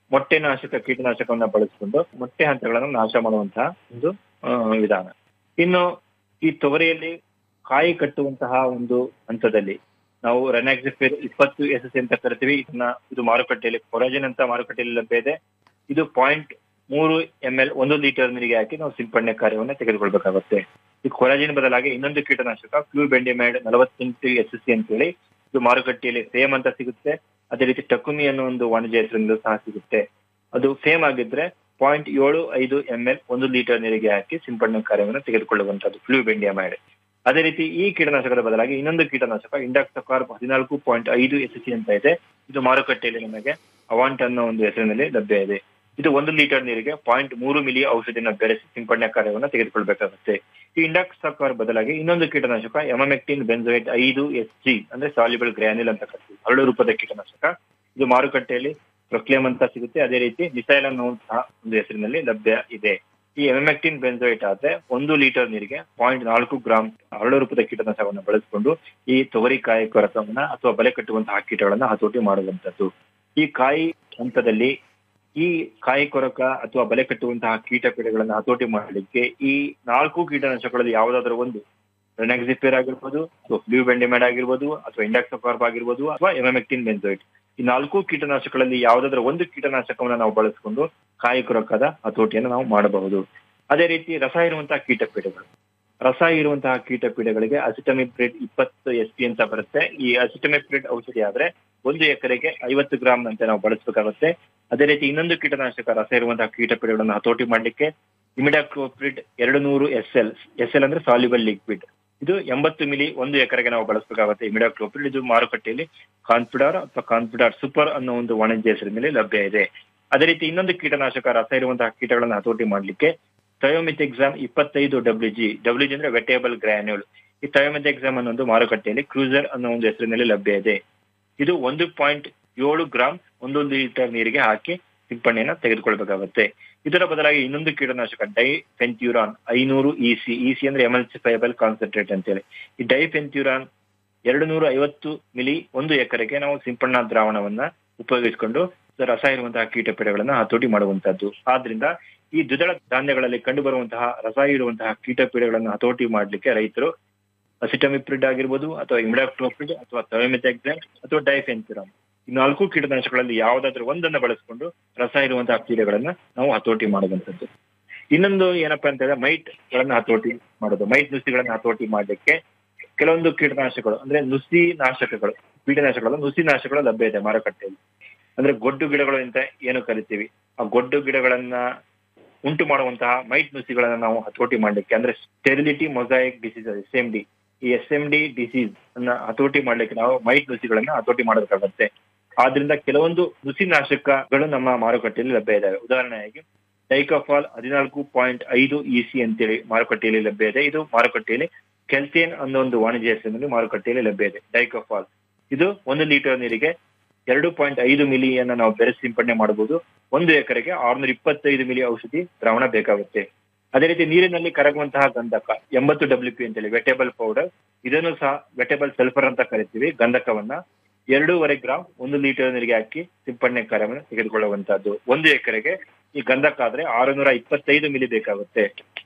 ಮೊಟ್ಟೆ ನಾಶಕ ಕೀಟನಾಶಕವನ್ನ ಬಳಸಿಕೊಂಡು ಮೊಟ್ಟೆ ಹಂತಗಳನ್ನು ನಾಶ ಮಾಡುವಂತಹ ಒಂದು ಆ, ವಿಧಾನ ಇನ್ನು ಈ ತೊಗರಿಯಲ್ಲಿ ಕಾಯಿ ಕಟ್ಟುವಂತಹ ಒಂದು ಹಂತದಲ್ಲಿ ನಾವು ರೆನಾಕ್ಸಿಫಿರ್ ಇಪ್ಪತ್ತು ಎಸ್ ಎಸ್ ಅಂತ ಕರಿತೀವಿ ಇದನ್ನ ಇದು ಮಾರುಕಟ್ಟೆಯಲ್ಲಿ ಕೊರಾಜಿನ್ ಅಂತ ಮಾರುಕಟ್ಟೆಯಲ್ಲಿ ಲಭ್ಯ ಇದೆ ಇದು ಪಾಯಿಂಟ್ ಮೂರು ಎಂ ಎಲ್ ಒಂದು ಲೀಟರ್ ನೀರಿಗೆ ಹಾಕಿ ನಾವು ಸಿಂಪಡಣೆ ಕಾರ್ಯವನ್ನ ತೆಗೆದುಕೊಳ್ಬೇಕಾಗುತ್ತೆ ಈ ಕೊರಾಜಿನ್ ಬದಲಾಗಿ ಇನ್ನೊಂದು ಕೀಟನಾಶಕ ಫ್ಲೂಬೆಂಡಿಮೈಡ್ ನಲವತ್ತೆಂಟು ಎಸ್ ಎಸ್ ಸಿ ಅಂತೇಳಿ ಇದು ಮಾರುಕಟ್ಟೆಯಲ್ಲಿ ಸೇಮ್ ಅಂತ ಸಿಗುತ್ತೆ ಅದೇ ರೀತಿ ಟಕುಮಿ ಅನ್ನೋ ಒಂದು ವಾಣಿಜ್ಯ ಹೆಸರಿನಲ್ಲೂ ಸಹ ಸಿಗುತ್ತೆ ಅದು ಸೇಮ್ ಆಗಿದ್ರೆ ಪಾಯಿಂಟ್ ಏಳು ಐದು ಎಂ ಎಲ್ ಒಂದು ಲೀಟರ್ ನೀರಿಗೆ ಹಾಕಿ ಸಿಂಪಡಣೆ ಕಾರ್ಯವನ್ನು ತೆಗೆದುಕೊಳ್ಳುವಂತದ್ದು ಫ್ಲೂಬೆಂಡಿಯಮೈಡ್ ಅದೇ ರೀತಿ ಈ ಕೀಟನಾಶಕದ ಬದಲಾಗಿ ಇನ್ನೊಂದು ಕೀಟನಾಶಕ ಇಂಡಾಕ್ಸಕಾರ್ಪ್ ಹದಿನಾಲ್ಕು ಪಾಯಿಂಟ್ ಐದು ಎಸ್ ಸಿ ಅಂತ ಇದೆ ಇದು ಮಾರುಕಟ್ಟೆಯಲ್ಲಿ ನಮಗೆ ಅವಾಂಟ್ ಅನ್ನೋ ಒಂದು ಹೆಸರಿನಲ್ಲಿ ಲಭ್ಯ ಇದೆ ಇದು ಒಂದು ಲೀಟರ್ ನೀರಿಗೆ ಪಾಯಿಂಟ್ ಮೂರು ಮಿಲಿ ಔಷಧಿನ ಬೆರೆಸಿ ಸಿಂಪಡಣೆ ಕಾರ್ಯವನ್ನು ತೆಗೆದುಕೊಳ್ಬೇಕಾಗುತ್ತೆ ಈ ಇಂಡಾಕ್ಸಕಾರ್ ಬದಲಾಗಿ ಇನ್ನೊಂದು ಕೀಟನಾಶಕ ಎಮಮೆಕ್ಟಿನ್ ಬೆಂಜೋಯೇಟ್ ಐದು ಎಸ್ ಜಿ ಅಂದ್ರೆ ಸಾಲ್ಯುಬಲ್ ಗ್ರ್ಯಾನ್ಯುಲ್ ಅಂತ ಕರಿತೀವಿ ಹರಳು ರೂಪದ ಕೀಟನಾಶಕ ಇದು ಮಾರುಕಟ್ಟೆಯಲ್ಲಿ ಪ್ರೊಕ್ಲೇಮ್ ಅಂತ ಸಿಗುತ್ತೆ ಅದೇ ರೀತಿ ಮಿಸೈಲ್ ಅನ್ನೋ ಸಹ ಒಂದು ಹೆಸರಿನಲ್ಲಿ ಲಭ್ಯ ಇದೆ ಈ ಎಮೆಕ್ಟಿನ್ ಬೆಂಜೋಯೇಟ್ ಆದ್ರೆ ಒಂದು ಲೀಟರ್ ನೀರಿಗೆ ಪಾಯಿಂಟ್ ನಾಲ್ಕು ಗ್ರಾಮ್ ಹರಳು ರೂಪದ ಕೀಟನಾಶಕವನ್ನು ಬಳಸಿಕೊಂಡು ಈ ತೊಗರಿ ಕಾಯಿ ಕೊರಕವನ್ನ ಅಥವಾ ಬಲೆ ಕಟ್ಟುವಂತಹ ಕೀಟಗಳನ್ನ ಹತೋಟಿ ಮಾಡುವಂತದ್ದು ಈ ಕಾಯಿ ಹಂತದಲ್ಲಿ ಈ ಕಾಯಿ ಕೊರಕ ಅಥವಾ ಬಲೆ ಕಟ್ಟುವಂತಹ ಕೀಟ ಪೀಡೆಗಳನ್ನ ಹತೋಟಿ ಮಾಡಲಿಕ್ಕೆ ಈ ನಾಲ್ಕು ಕೀಟನಾಶಕಗಳಲ್ಲಿ ಯಾವುದಾದ್ರೂ ಒಂದು ರೆನಾಕ್ಸಿಫಿರ್ ಆಗಿರ್ಬೋದು ಅಥವಾ ಫ್ಲೂಬೆಂಡಿಮೈಡ್ ಆಗಿರ್ಬೋದು ಅಥವಾ ಇಂಡಾಕ್ಸಕಾರ್ಬ್ ಆಗಿರ್ಬೋದು ಅಥವಾ ಎಮೆಕ್ಟಿನ್ ಬೆಂಜೋಯಿಟ್ ಈ ನಾಲ್ಕು ಕೀಟನಾಶಕಗಳಲ್ಲಿ ಯಾವುದಾದ್ರೂ ಒಂದು ಕೀಟನಾಶಕವನ್ನ ನಾವು ಬಳಸಿಕೊಂಡು ಕಾಯಿ ಕೊರಕದ ಹತೋಟಿಯನ್ನು ನಾವು ಮಾಡಬಹುದು ಅದೇ ರೀತಿ ರಸ ಇರುವಂತಹ ಕೀಟ ಪೀಡೆಗಳು ರಸ ಇರುವಂತಹ ಕೀಟ ಪೀಡೆಗಳಿಗೆ ಅಸಿಟಮಿಪ್ರಿಡ್ ಇಪ್ಪತ್ತು ಎಸ್ ಪಿ ಅಂತ ಬರುತ್ತೆ ಈ ಅಸಿಟಮಿಪ್ರಿಡ್ ಔಷಧಿ ಆದ್ರೆ ಒಂದು ಎಕರೆಗೆ ಐವತ್ತು ಗ್ರಾಮ್ ನಂತೆ ನಾವು ಬಳಸಬೇಕಾಗುತ್ತೆ ಅದೇ ರೀತಿ ಇನ್ನೊಂದು ಕೀಟನಾಶಕ ರಸ ಇರುವಂತಹ ಕೀಟ ಪೀಡೆಗಳನ್ನು ಹತೋಟಿ ಮಾಡಲಿಕ್ಕೆ ಇಮಿಡಾಕ್ಲೋಪ್ರಿಡ್ ಎರಡು ನೂರು ಎಸ್ ಎಲ್ ಎಸ್ ಎಲ್ ಅಂದ್ರೆ ಸಾಲ್ಯುಬಲ್ ಲಿಕ್ವಿಡ್ ಇದು ಎಂಬತ್ತು ಮಿಲಿ ಒಂದು ಎಕರೆಗೆ ನಾವು ಬಳಸಬೇಕಾಗುತ್ತೆ ಇಮಿಡಾಕ್ಲೋಪ್ರಿಡ್ ಇದು ಮಾರುಕಟ್ಟೆಯಲ್ಲಿ ಕಾನ್ಫಿಡಾರ್ ಅಥವಾ ಕಾನ್ಫಿಡಾರ್ ಸೂಪರ್ ಅನ್ನೋ ಒಂದು ವಾಣಿಜ್ಯ ಹೆಸರಿನಲ್ಲಿ ಲಭ್ಯ ಇದೆ ಅದೇ ರೀತಿ ಇನ್ನೊಂದು ಕೀಟನಾಶಕ ರಸ ಇರುವಂತಹ ಕೀಟಗಳನ್ನು ಹತೋಟಿ ಮಾಡಲಿಕ್ಕೆ ಥಯೋಮಿತ್ ಎಕ್ಸಾಮ್ ಇಪ್ಪತ್ತೈದು ಡಬ್ಲ್ಯೂ ಜಿ ಡಬ್ಲ್ಯೂ ಜಿ ಅಂದ್ರೆ ವೆಟೇಬಲ್ ಗ್ರಾನ್ಯೂಲ್ ಈ ಥಯೋಮಿತ್ ಎಕ್ಸಾಮ್ ಅನ್ನೊಂದು ಮಾರುಕಟ್ಟೆಯಲ್ಲಿ ಕ್ರೂಸರ್ ಅನ್ನೋ ಒಂದು ಹೆಸರಿನಲ್ಲಿ ಲಭ್ಯ ಇದೆ ಇದು ಒಂದು ಪಾಯಿಂಟ್ ಏಳು ಗ್ರಾಮ್ ಒಂದು ಲೀಟರ್ ನೀರಿಗೆ ಹಾಕಿ ಸಿಂಪಡಣೆಯನ್ನ ತೆಗೆದುಕೊಳ್ಬೇಕಾಗುತ್ತೆ ಇದರ ಬದಲಾಗಿ ಇನ್ನೊಂದು ಕೀಟನಾಶಕ ಡೈ ಫೆಂಟ್ಯೂರಾನ್ ಐನೂರು ಇಸಿ ಇಸಿ ಅಂದ್ರೆ ಎಮಲ್ಸಿಫೈಬಲ್ ಕಾನ್ಸಂಟ್ರೇಟ್ ಅಂತೇಳಿ ಈ ಡೈ ಫೆಂಟ್ಯೂರಾನ್ ಎರಡು ನೂರ ಐವತ್ತು ಮಿಲಿ ಒಂದು ಎಕರೆಗೆ ನಾವು ಸಿಂಪಡಣಾ ದ್ರಾವಣವನ್ನ ಉಪಯೋಗಿಸಿಕೊಂಡು ರಸ ಇರುವಂತಹ ಕೀಟಪೀಡೆಗಳನ್ನ ಹತೋಟಿ ಮಾಡುವಂತದ್ದು ಆದ್ರಿಂದ ಈ ದ್ವಿದಳ ಧಾನ್ಯಗಳಲ್ಲಿ ಕಂಡು ಬರುವಂತಹ ರಸ ಇರುವಂತಹ ಕೀಟಪೀಡೆಗಳನ್ನು ಹತೋಟಿ ಮಾಡಲಿಕ್ಕೆ ರೈತರು ಅಸಿಟಮಿಪ್ರಿಡ್ ಆಗಿರ್ಬೋದು ಅಥವಾ ಇಮಿಡಾಕ್ಲೋಪ್ರಿಡ್ ಅಥವಾ ಥಯೋಮಿಥೆಕ್ಸಾಮ್ ಅಥವಾ ಡೈಫೆನ್ಸಿರಾಮ್ ಈ ನಾಲ್ಕು ಕೀಟನಾಶಕಗಳಲ್ಲಿ ಯಾವುದಾದ್ರೂ ಒಂದನ್ನ ಬಳಸಿಕೊಂಡು ರಸ ಇರುವಂತಹ ಕೀಟಗಳನ್ನ ನಾವು ಹತೋಟಿ ಮಾಡುವಂತದ್ದು ಇನ್ನೊಂದು ಏನಪ್ಪಾ ಅಂತ ಹೇಳಿದ್ರೆ ಮೈಟ್ ಗಳನ್ನ ಹತೋಟಿ ಮಾಡೋದು ಮೈಟ್ ನುಸಿಗಳನ್ನ ಹತೋಟಿ ಮಾಡಲಿಕ್ಕೆ ಕೆಲವೊಂದು ಕೀಟನಾಶಕಗಳು ಅಂದ್ರೆ ನುಸಿ ನಾಶಕಗಳು ಕೀಟನಾಶಕಗಳು ನುಸಿ ನಾಶಕಗಳು ಲಭ್ಯ ಇದೆ ಮಾರುಕಟ್ಟೆಯಲ್ಲಿ ಅಂದ್ರೆ ಗೊಡ್ಡು ಗಿಡಗಳು ಅಂತ ಏನು ಕರಿತೀವಿ ಆ ಗೊಡ್ಡು ಗಿಡಗಳನ್ನ ಉಂಟು ಮಾಡುವಂತಹ ಮೈಟ್ ನುಸಿಗಳನ್ನ ನಾವು ಹತೋಟಿ ಮಾಡಲಿಕ್ಕೆ ಅಂದ್ರೆ sterility mosaic disease S M D ಈ ಎಸ್ ಎಂ ಡಿ ಡಿಸೀಸ್ ಅನ್ನ ಹತೋಟಿ ಮಾಡ್ಲಿಕ್ಕೆ ನಾವು ಮೈಟ್ ನುಸಿಗಳನ್ನ ಹತೋಟಿ ಮಾಡಬೇಕಾಗತ್ತೆ ಆದ್ರಿಂದ ಕೆಲವೊಂದು ನುಸಿ ನಾಶಕಗಳು ನಮ್ಮ ಮಾರುಕಟ್ಟೆಯಲ್ಲಿ ಲಭ್ಯ ಇದಾವೆ ಉದಾಹರಣೆಯಾಗಿ ಡೈಕಾಫಾಲ್ ಹದಿನಾಲ್ಕು ಪಾಯಿಂಟ್ ಐದು ಇಸಿ ಅಂತೇಳಿ ಮಾರುಕಟ್ಟೆಯಲ್ಲಿ ಲಭ್ಯ ಇದೆ ಇದು ಮಾರುಕಟ್ಟೆಯಲ್ಲಿ ಕೆಲ್ಸಿಯನ್ ಅನ್ನೋ ಒಂದು ವಾಣಿಜ್ಯ ಹೆಸರಿನಲ್ಲಿ ಮಾರುಕಟ್ಟೆಯಲ್ಲಿ ಲಭ್ಯ ಇದೆ ಡೈಕಾಫಾಲ್ ಇದು ಒಂದು ಲೀಟರ್ ನೀರಿಗೆ ಎರಡು ಪಾಯಿಂಟ್ ಐದು ಮಿಲಿಯನ್ನ ನಾವು ಬೆರೆಸಿ ಸಿಂಪಡಣೆ ಮಾಡಬಹುದು ಒಂದು ಎಕರೆಗೆ ಆರ್ನೂರ ಇಪ್ಪತ್ತೈದು ಮಿಲಿ ಔಷಧಿ ದ್ರಾವಣ ಬೇಕಾಗುತ್ತೆ ಅದೇ ರೀತಿ ನೀರಿನಲ್ಲಿ ಕರಗುವಂತಹ ಗಂಧಕ ಎಂಬತ್ತು ಡಬ್ಲ್ಯೂ ಪಿ ಅಂತೇಳಿ ವೆಟೇಬಲ್ ಪೌಡರ್ ಇದನ್ನು ಸಹ ವೆಟೇಬಲ್ ಸಲ್ಫರ್ ಅಂತ ಕರಿತೀವಿ ಗಂಧಕವನ್ನ ಎರಡೂವರೆ ಗ್ರಾಮ್ ಒಂದು ಲೀಟರ್ ನೀರಿಗೆ ಹಾಕಿ ಸಿಂಪಡಣೆ ಕಾರ್ಯವನ್ನು ತೆಗೆದುಕೊಳ್ಳುವಂತಹದ್ದು ಒಂದು ಎಕರೆಗೆ ಈ ಗಂಧಕ ಆದ್ರೆ ಆರುನೂರ ಇಪ್ಪತ್ತೈದು ಮಿಲಿ ಬೇಕಾಗುತ್ತೆ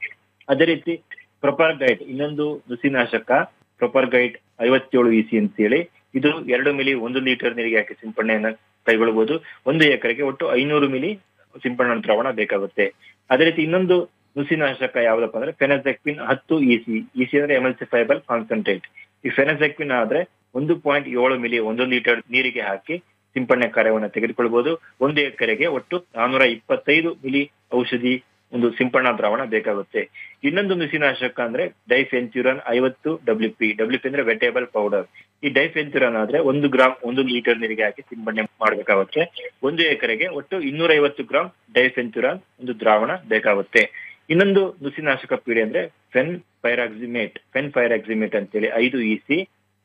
ಅದೇ ರೀತಿ ಪ್ರೊಪರ್ ಗೈಡ್ ಇನ್ನೊಂದು ನುಸಿನಾಶಕ ಪ್ರೊಪರ್ ಗೈಡ್ ಐವತ್ತೇಳು ಇಸಿ ಅಂತೇಳಿ ಇದು ಎರಡು ಮಿಲಿ ಒಂದು ಲೀಟರ್ ನೀರಿಗೆ ಹಾಕಿ ಸಿಂಪಡಣೆಯನ್ನ ಕೈಗೊಳ್ಳಬಹುದು ಒಂದು ಎಕರೆಗೆ ಒಟ್ಟು ಐನೂರು ಮಿಲಿ ಸಿಂಪಡಣಾ ದ್ರಾವಣ ಬೇಕಾಗುತ್ತೆ ಅದೇ ರೀತಿ ಇನ್ನೊಂದು ನುಸಿನಾಶಕ ಯಾವ್ದಪ್ಪ ಅಂದ್ರೆ ಫೆನಜೆಕ್ವಿನ್ ಹತ್ತು ಇಸಿ ಇಸಿ ಅಂದ್ರೆ ಎಮಲ್ಸಿಫೈಬಲ್ ಕಾನ್ಸಂಟ್ರೇಟ್ ಈ ಫೆನಜೆಕ್ವಿನ್ ಆದ್ರೆ ಒಂದು ಪಾಯಿಂಟ್ ಏಳು ಮಿಲಿ ಒಂದು ಲೀಟರ್ ನೀರಿಗೆ ಹಾಕಿ ಸಿಂಪಡಣೆ ಕಾರ್ಯವನ್ನು ತೆಗೆದುಕೊಳ್ಬಹುದು ಒಂದು ಎಕರೆಗೆ ಒಟ್ಟು ನಾನೂರ ಇಪ್ಪತ್ತೈದು ಮಿಲಿ ಔಷಧಿ ಒಂದು ಸಿಂಪಡಣಾ ದ್ರಾವಣ ಬೇಕಾಗುತ್ತೆ ಇನ್ನೊಂದು ನುಸಿನಾಶಕ ಅಂದ್ರೆ ಡೈಫೆನ್ಚುರನ್ ಐವತ್ತು ಡಬ್ಲ್ಯೂ ಪಿ ಡಬ್ಲ್ಯೂ ಪಿ ಅಂದ್ರೆ ವೆಟೇಬಲ್ ಪೌಡರ್ ಈ ಡೈಫೆನ್ಚುರನ್ ಆದ್ರೆ ಒಂದು ಗ್ರಾಮ್ ಒಂದು ಲೀಟರ್ ನೀರಿಗೆ ಹಾಕಿ ಸಿಂಪಡಣೆ ಮಾಡಬೇಕಾಗುತ್ತೆ ಒಂದು ಎಕರೆಗೆ ಒಟ್ಟು ಇನ್ನೂರ ಐವತ್ತು ಗ್ರಾಮ್ ಡೈಫೆನ್ಚುರಾನ್ ಒಂದು ದ್ರಾವಣ ಬೇಕಾಗುತ್ತೆ ಇನ್ನೊಂದು ನುಸಿನಾಶಕ ಪೀಡೆ ಅಂದ್ರೆ ಫೆನ್ ಪೈರಾಕ್ಸಿಮೇಟ್ ಫೆನ್ ಪೈರಾಕ್ಸಿಮೇಟ್ ಅಂತೇಳಿ ಐದು ಇಸಿ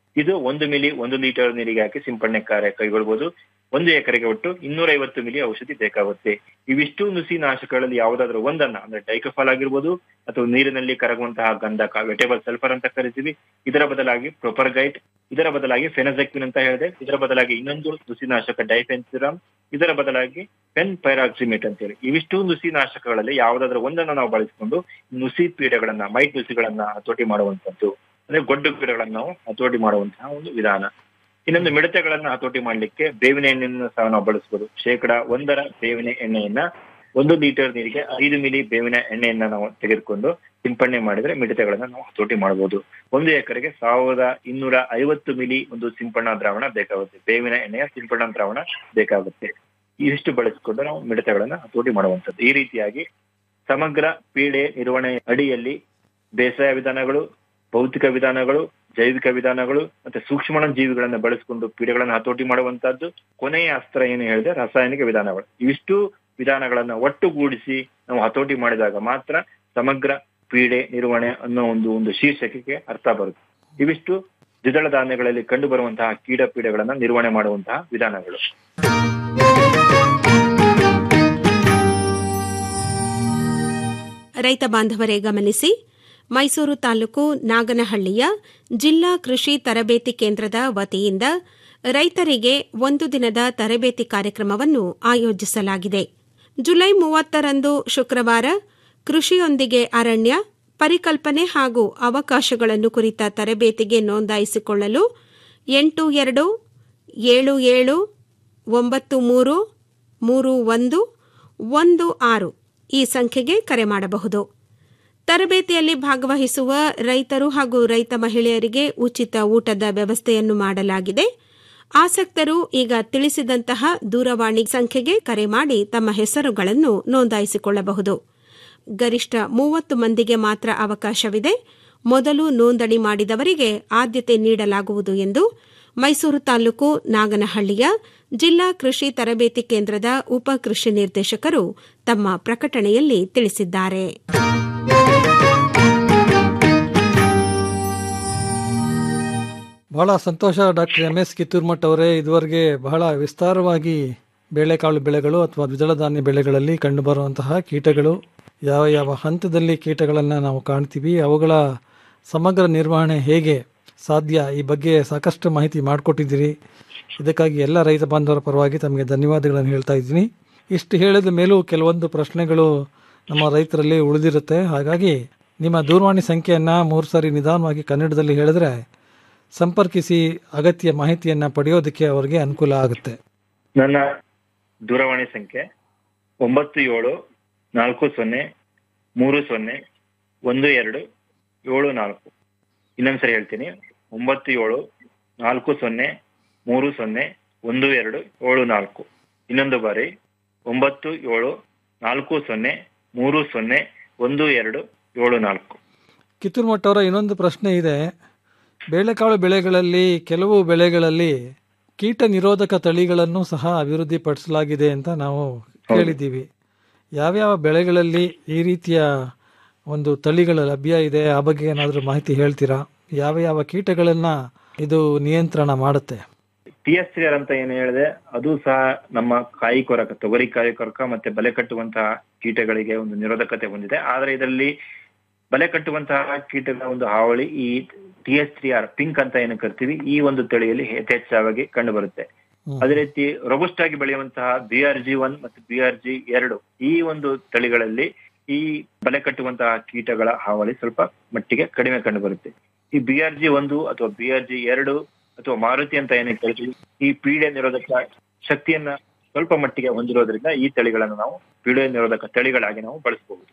ಇದು ಒಂದು ಮಿಲಿ ಒಂದು ಲೀಟರ್ ನೀರಿಗೆ ಹಾಕಿ ಸಿಂಪಡಣೆ ಕಾರ್ಯ ಕೈಗೊಳ್ಬಹುದು ಒಂದು ಎಕರೆಗೆ ಒಟ್ಟು ಇನ್ನೂರ ಐವತ್ತು ಮಿಲಿ ಔಷಧಿ ಬೇಕಾಗುತ್ತೆ ಇವಿಷ್ಟು ನುಸಿ ನಾಶಕಗಳಲ್ಲಿ ಯಾವುದಾದ್ರೂ ಒಂದನ್ನ ಅಂದ್ರೆ ಡೈಕಫಾಲ್ ಆಗಿರ್ಬೋದು ಅಥವಾ ನೀರಿನಲ್ಲಿ ಕರಗುವಂತಹ ಗಂಧಕ ವೆಟೇಬಲ್ ಸಲ್ಫರ್ ಅಂತ ಕರಿತೀವಿ ಇದರ ಬದಲಾಗಿ ಪ್ರೊಪರ್ಗೈಟ್ ಇದರ ಬದಲಾಗಿ ಫೆನಜೆಕ್ವಿನ್ ಅಂತ ಹೇಳಿದೆ ಇದರ ಬದಲಾಗಿ ಇನ್ನೊಂದು ನುಸಿನಾಶಕ ಡೈಫೆನ್ಸಿರಾಮ್ ಇದರ ಬದಲಾಗಿ ಪೆನ್ ಪೈರಾಕ್ಸಿಮೇಟ್ ಅಂತೇಳಿ ಇವಿಷ್ಟು ನುಸಿ ನಾಶಕಗಳಲ್ಲಿ ಯಾವುದಾದ್ರೂ ಒಂದನ್ನು ನಾವು ಬಳಸಿಕೊಂಡು ನುಸಿ ಪೀಡೆಗಳನ್ನ ಮೈಟ್ ನುಸಿಗಳನ್ನ ಹತೋಟಿ ಮಾಡುವಂತದ್ದು ಅಂದ್ರೆ ಗೊಡ್ಡು ಪೀಡೆಗಳನ್ನ ನಾವು ಹತೋಟಿ ಮಾಡುವಂತಹ ಒಂದು ವಿಧಾನ ಇನ್ನೊಂದು ಮಿಡತೆಗಳನ್ನ ಹತೋಟಿ ಮಾಡ್ಲಿಕ್ಕೆ ಬೇವಿನ ಎಣ್ಣೆಯನ್ನು ಸಹ ನಾವು ಬಳಸಬಹುದು ಶೇಕಡ ಒಂದರ ಬೇವಿನ ಎಣ್ಣೆಯನ್ನ ಒಂದು ಲೀಟರ್ ನೀರಿಗೆ ಐದು ಮಿಲಿ ಬೇವಿನ ಎಣ್ಣೆಯನ್ನ ನಾವು ತೆಗೆದುಕೊಂಡು ಸಿಂಪಡಣೆ ಮಾಡಿದ್ರೆ ಮಿಡತೆಗಳನ್ನ ನಾವು ಹತೋಟಿ ಮಾಡಬಹುದು ಒಂದು ಎಕರೆಗೆ ಸಾವಿರದ ಇನ್ನೂರ ಐವತ್ತು ಮಿಲಿ ಒಂದು ಸಿಂಪಡಣಾ ದ್ರಾವಣ ಬೇಕಾಗುತ್ತೆ ಬೇವಿನ ಎಣ್ಣೆಯ ಸಿಂಪಡಣಾ ದ್ರಾವಣ ಬೇಕಾಗುತ್ತೆ ಇಷ್ಟು ಬಳಸಿಕೊಂಡು ನಾವು ಮಿಡತೆಗಳನ್ನ ಹತೋಟಿ ಮಾಡುವಂತದ್ದು ಈ ರೀತಿಯಾಗಿ ಸಮಗ್ರ ಪೀಡೆ ನಿರ್ವಹಣೆ ಅಡಿಯಲ್ಲಿ ಬೇಸಾಯ ವಿಧಾನಗಳು ಭೌತಿಕ ವಿಧಾನಗಳು ಜೈವಿಕ ವಿಧಾನಗಳು ಮತ್ತೆ ಸೂಕ್ಷ್ಮ ಜೀವಿಗಳನ್ನ ಬಳಸಿಕೊಂಡು ಪೀಡೆಗಳನ್ನ ಹತೋಟಿ ಮಾಡುವಂತಹದ್ದು ಕೊನೆಯ ಅಸ್ತ್ರ ಏನು ಹೇಳಿದೆ ರಾಸಾಯನಿಕ ವಿಧಾನಗಳು ಇವಿಷ್ಟು ವಿಧಾನಗಳನ್ನ ಒಟ್ಟುಗೂಡಿಸಿ ನಾವು ಹತೋಟಿ ಮಾಡಿದಾಗ ಮಾತ್ರ ಸಮಗ್ರ ಪೀಡೆ ನಿರ್ವಹಣೆ ಅನ್ನೋ ಒಂದು ಒಂದು ಶೀರ್ಷಿಕೆಗೆ ಅರ್ಥ ಬರುತ್ತೆ ಇವಿಷ್ಟು ದ್ವಿದಳ ಧಾನ್ಯಗಳಲ್ಲಿ ಕಂಡು ಬರುವಂತಹ ಕೀಟ ಪೀಡೆಗಳನ್ನ ನಿರ್ವಹಣೆ ಮಾಡುವಂತಹ ವಿಧಾನಗಳು ರೈತ ಬಾಂಧವರೇ ಗಮನಿಸಿ ಮೈಸೂರು ತಾಲೂಕು ನಾಗನಹಳ್ಳಿಯ ಜಿಲ್ಲಾ ಕೃಷಿ ತರಬೇತಿ ಕೇಂದ್ರದ ವತಿಯಿಂದ ರೈತರಿಗೆ ಒಂದು ದಿನದ ತರಬೇತಿ ಕಾರ್ಯಕ್ರಮವನ್ನು ಆಯೋಜಿಸಲಾಗಿದೆ ಜುಲೈ ಮೂವತ್ತರಂದು ಶುಕ್ರವಾರ ಕೃಷಿಯೊಂದಿಗೆ ಅರಣ್ಯ ಪರಿಕಲ್ಪನೆ ಹಾಗೂ ಅವಕಾಶಗಳನ್ನು ಕುರಿತ ತರಬೇತಿಗೆ ನೋಂದಾಯಿಸಿಕೊಳ್ಳಲು ಎಂಟು ಎರಡು ಏಳು ಏಳು ಒಂಬತ್ತು ಮೂರು ಮೂರು ಒಂದು ಒಂದು ಆರು ಈ ಸಂಖ್ಯೆಗೆ ಕರೆ ಮಾಡಬಹುದು ತರಬೇತಿಯಲ್ಲಿ ಭಾಗವಹಿಸುವ ರೈತರು ಹಾಗೂ ರೈತ ಮಹಿಳೆಯರಿಗೆ ಉಚಿತ ಊಟದ ವ್ಯವಸ್ಥೆಯನ್ನು ಮಾಡಲಾಗಿದೆ ಆಸಕ್ತರು ಈಗ ತಿಳಿಸಿದಂತಹ ದೂರವಾಣಿ ಸಂಖ್ಯೆಗೆ ಕರೆ ಮಾಡಿ ತಮ್ಮ ಹೆಸರುಗಳನ್ನು ನೋಂದಾಯಿಸಿಕೊಳ್ಳಬಹುದು ಗರಿಷ್ಠ ಮೂವತ್ತು ಮಂದಿಗೆ ಮಾತ್ರ ಅವಕಾಶವಿದೆ ಮೊದಲು ನೋಂದಣಿ ಮಾಡಿದವರಿಗೆ ಆದ್ಯತೆ ನೀಡಲಾಗುವುದು ಎಂದು ಮೈಸೂರು ತಾಲೂಕು ನಾಗನಹಳ್ಳಿಯ ಜಿಲ್ಲಾ ಕೃಷಿ ತರಬೇತಿ ಕೇಂದ್ರದ ಉಪ ಕೃಷಿ ನಿರ್ದೇಶಕರು ತಮ್ಮ ಪ್ರಕಟಣೆಯಲ್ಲಿ ತಿಳಿಸಿದ್ದಾರೆ ಬಹಳ ಸಂತೋಷ ಡಾಕ್ಟರ್ ಎಂ ಎಸ್ ಕಿತ್ತೂರ್ಮಠ್ ಅವರೇ ಇದುವರೆಗೆ ಬಹಳ ವಿಸ್ತಾರವಾಗಿ ಬೇಳೆಕಾಳು ಬೆಳೆಗಳು ಅಥವಾ ದ್ವಿದಳ ಧಾನ್ಯ ಬೆಳೆಗಳಲ್ಲಿ ಕಂಡುಬರುವಂತಹ ಕೀಟಗಳು ಯಾವ ಯಾವ ಹಂತದಲ್ಲಿ ಕೀಟಗಳನ್ನು ನಾವು ಕಾಣ್ತೀವಿ ಅವುಗಳ ಸಮಗ್ರ ನಿರ್ವಹಣೆ ಹೇಗೆ ಸಾಧ್ಯ ಈ ಬಗ್ಗೆ ಸಾಕಷ್ಟು ಮಾಹಿತಿ ಮಾಡಿಕೊಟ್ಟಿದ್ದೀರಿ ಇದಕ್ಕಾಗಿ ಎಲ್ಲ ರೈತ ಬಾಂಧವರ ಪರವಾಗಿ ತಮಗೆ ಧನ್ಯವಾದಗಳನ್ನು ಹೇಳ್ತಾ ಇದ್ದೀನಿ ಇಷ್ಟು ಹೇಳಿದ ಮೇಲೂ ಕೆಲವೊಂದು ಪ್ರಶ್ನೆಗಳು ನಮ್ಮ ರೈತರಲ್ಲಿ ಉಳಿದಿರುತ್ತೆ ಹಾಗಾಗಿ ನಿಮ್ಮ ದೂರವಾಣಿ ಸಂಖ್ಯೆಯನ್ನು ಮೂರು ಸಾರಿ ನಿಧಾನವಾಗಿ ಕನ್ನಡದಲ್ಲಿ ಹೇಳಿದ್ರೆ ಸಂಪರ್ಕಿಸಿ ಅಗತ್ಯ ಮಾಹಿತಿಯನ್ನು ಪಡೆಯೋದಕ್ಕೆ ಅವರಿಗೆ ಅನುಕೂಲ ಆಗುತ್ತೆ ನನ್ನ ದೂರವಾಣಿ ಸಂಖ್ಯೆ ಒಂಬತ್ತು ಏಳು ನಾಲ್ಕು ಸೊನ್ನೆ ಮೂರು ಸೊನ್ನೆ ಒಂದು ಎರಡು ಏಳು ನಾಲ್ಕು ಇನ್ನೊಂದ್ಸರಿ ಹೇಳ್ತೀನಿ ಒಂಬತ್ತು ಏಳು ನಾಲ್ಕು ಸೊನ್ನೆ ಮೂರು ಸೊನ್ನೆ ಒಂದು ಎರಡು ಏಳು ನಾಲ್ಕು ಇನ್ನೊಂದು ಬಾರಿ ಒಂಬತ್ತು ಏಳು ನಾಲ್ಕು ಸೊನ್ನೆ ಮೂರು ಸೊನ್ನೆ ಒಂದು ಎರಡು ಏಳು ನಾಲ್ಕು ಕಿತ್ತೂರ್ಮಠ ಅವರ ಇನ್ನೊಂದು ಪ್ರಶ್ನೆ ಇದೆ ಬೇಳೆಕಾಳು ಬೆಳೆಗಳಲ್ಲಿ ಕೆಲವು ಬೆಳೆಗಳಲ್ಲಿ ಕೀಟ ನಿರೋಧಕ ತಳಿಗಳನ್ನು ಸಹ ಅಭಿವೃದ್ಧಿಪಡಿಸಲಾಗಿದೆ ಅಂತ ನಾವು ಕೇಳಿದ್ದೀವಿ ಯಾವ್ಯಾವ ಬೆಳೆಗಳಲ್ಲಿ ಈ ರೀತಿಯ ಒಂದು ತಳಿಗಳ ಲಭ್ಯ ಇದೆ ಆ ಬಗ್ಗೆ ಏನಾದರೂ ಮಾಹಿತಿ ಹೇಳ್ತೀರಾ ಯಾವ ಯಾವ ಕೀಟಗಳನ್ನ ಇದು ನಿಯಂತ್ರಣ ಮಾಡುತ್ತೆ ಟಿ ಎಸ್ ಸಿ ಆರ್ ಅಂತ ಏನು ಹೇಳಿದೆ ಅದು ಸಹ ನಮ್ಮ ಕಾಯಿ ಕೊರಕ ತೊಗರಿ ಕಾಯಿ ಕೊರಕ ಮತ್ತೆ ಬಲೆ ಕಟ್ಟುವಂತಹ ಕೀಟಗಳಿಗೆ ಒಂದು ನಿರೋಧಕತೆ ಹೊಂದಿದೆ ಆದ್ರೆ ಇದರಲ್ಲಿ ಬಲೆ ಕಟ್ಟುವಂತಹ ಕೀಟಗಳ ಒಂದು ಹಾವಳಿ ಈ T S three R pink ಅಂತ ಏನು ಕರಿತೀವಿ ಈ ಒಂದು ತಳಿಯಲ್ಲಿ ಯಥೇಚ್ಛವಾಗಿ ಕಂಡು ಬರುತ್ತೆ ಅದೇ ರೀತಿ ರೊಬಸ್ಟ್ ಆಗಿ ಬೆಳೆಯುವಂತಹ ಬಿ ಆರ್ ಜಿ ಒನ್ ಮತ್ತು ಬಿ ಆರ್ ಜಿ ಎರಡು ಈ ಒಂದು ತಳಿಗಳಲ್ಲಿ ಈ ಬಲೆ ಕಟ್ಟುವಂತಹ ಕೀಟಗಳ ಹಾವಳಿ ಸ್ವಲ್ಪ ಮಟ್ಟಿಗೆ ಕಡಿಮೆ ಕಂಡು ಬರುತ್ತೆ ಈ ಬಿ ಆರ್ ಜಿ ಒಂದು ಅಥವಾ ಬಿ ಆರ್ ಜಿ ಎರಡು ಅಥವಾ ಮಾರುತಿ ಅಂತ ಏನೇ ಕೇಳ್ತೀವಿ ಈ ಪೀಡೆ ನಿರೋಧಕ ಶಕ್ತಿಯನ್ನ ಸ್ವಲ್ಪ ಮಟ್ಟಿಗೆ ಹೊಂದಿರೋದ್ರಿಂದ ಈ ತಳಿಗಳನ್ನು ನಾವು ಪೀಡೆ ನಿರೋಧಕ ತಳಿಗಳಾಗಿ ನಾವು ಬಳಸಬಹುದು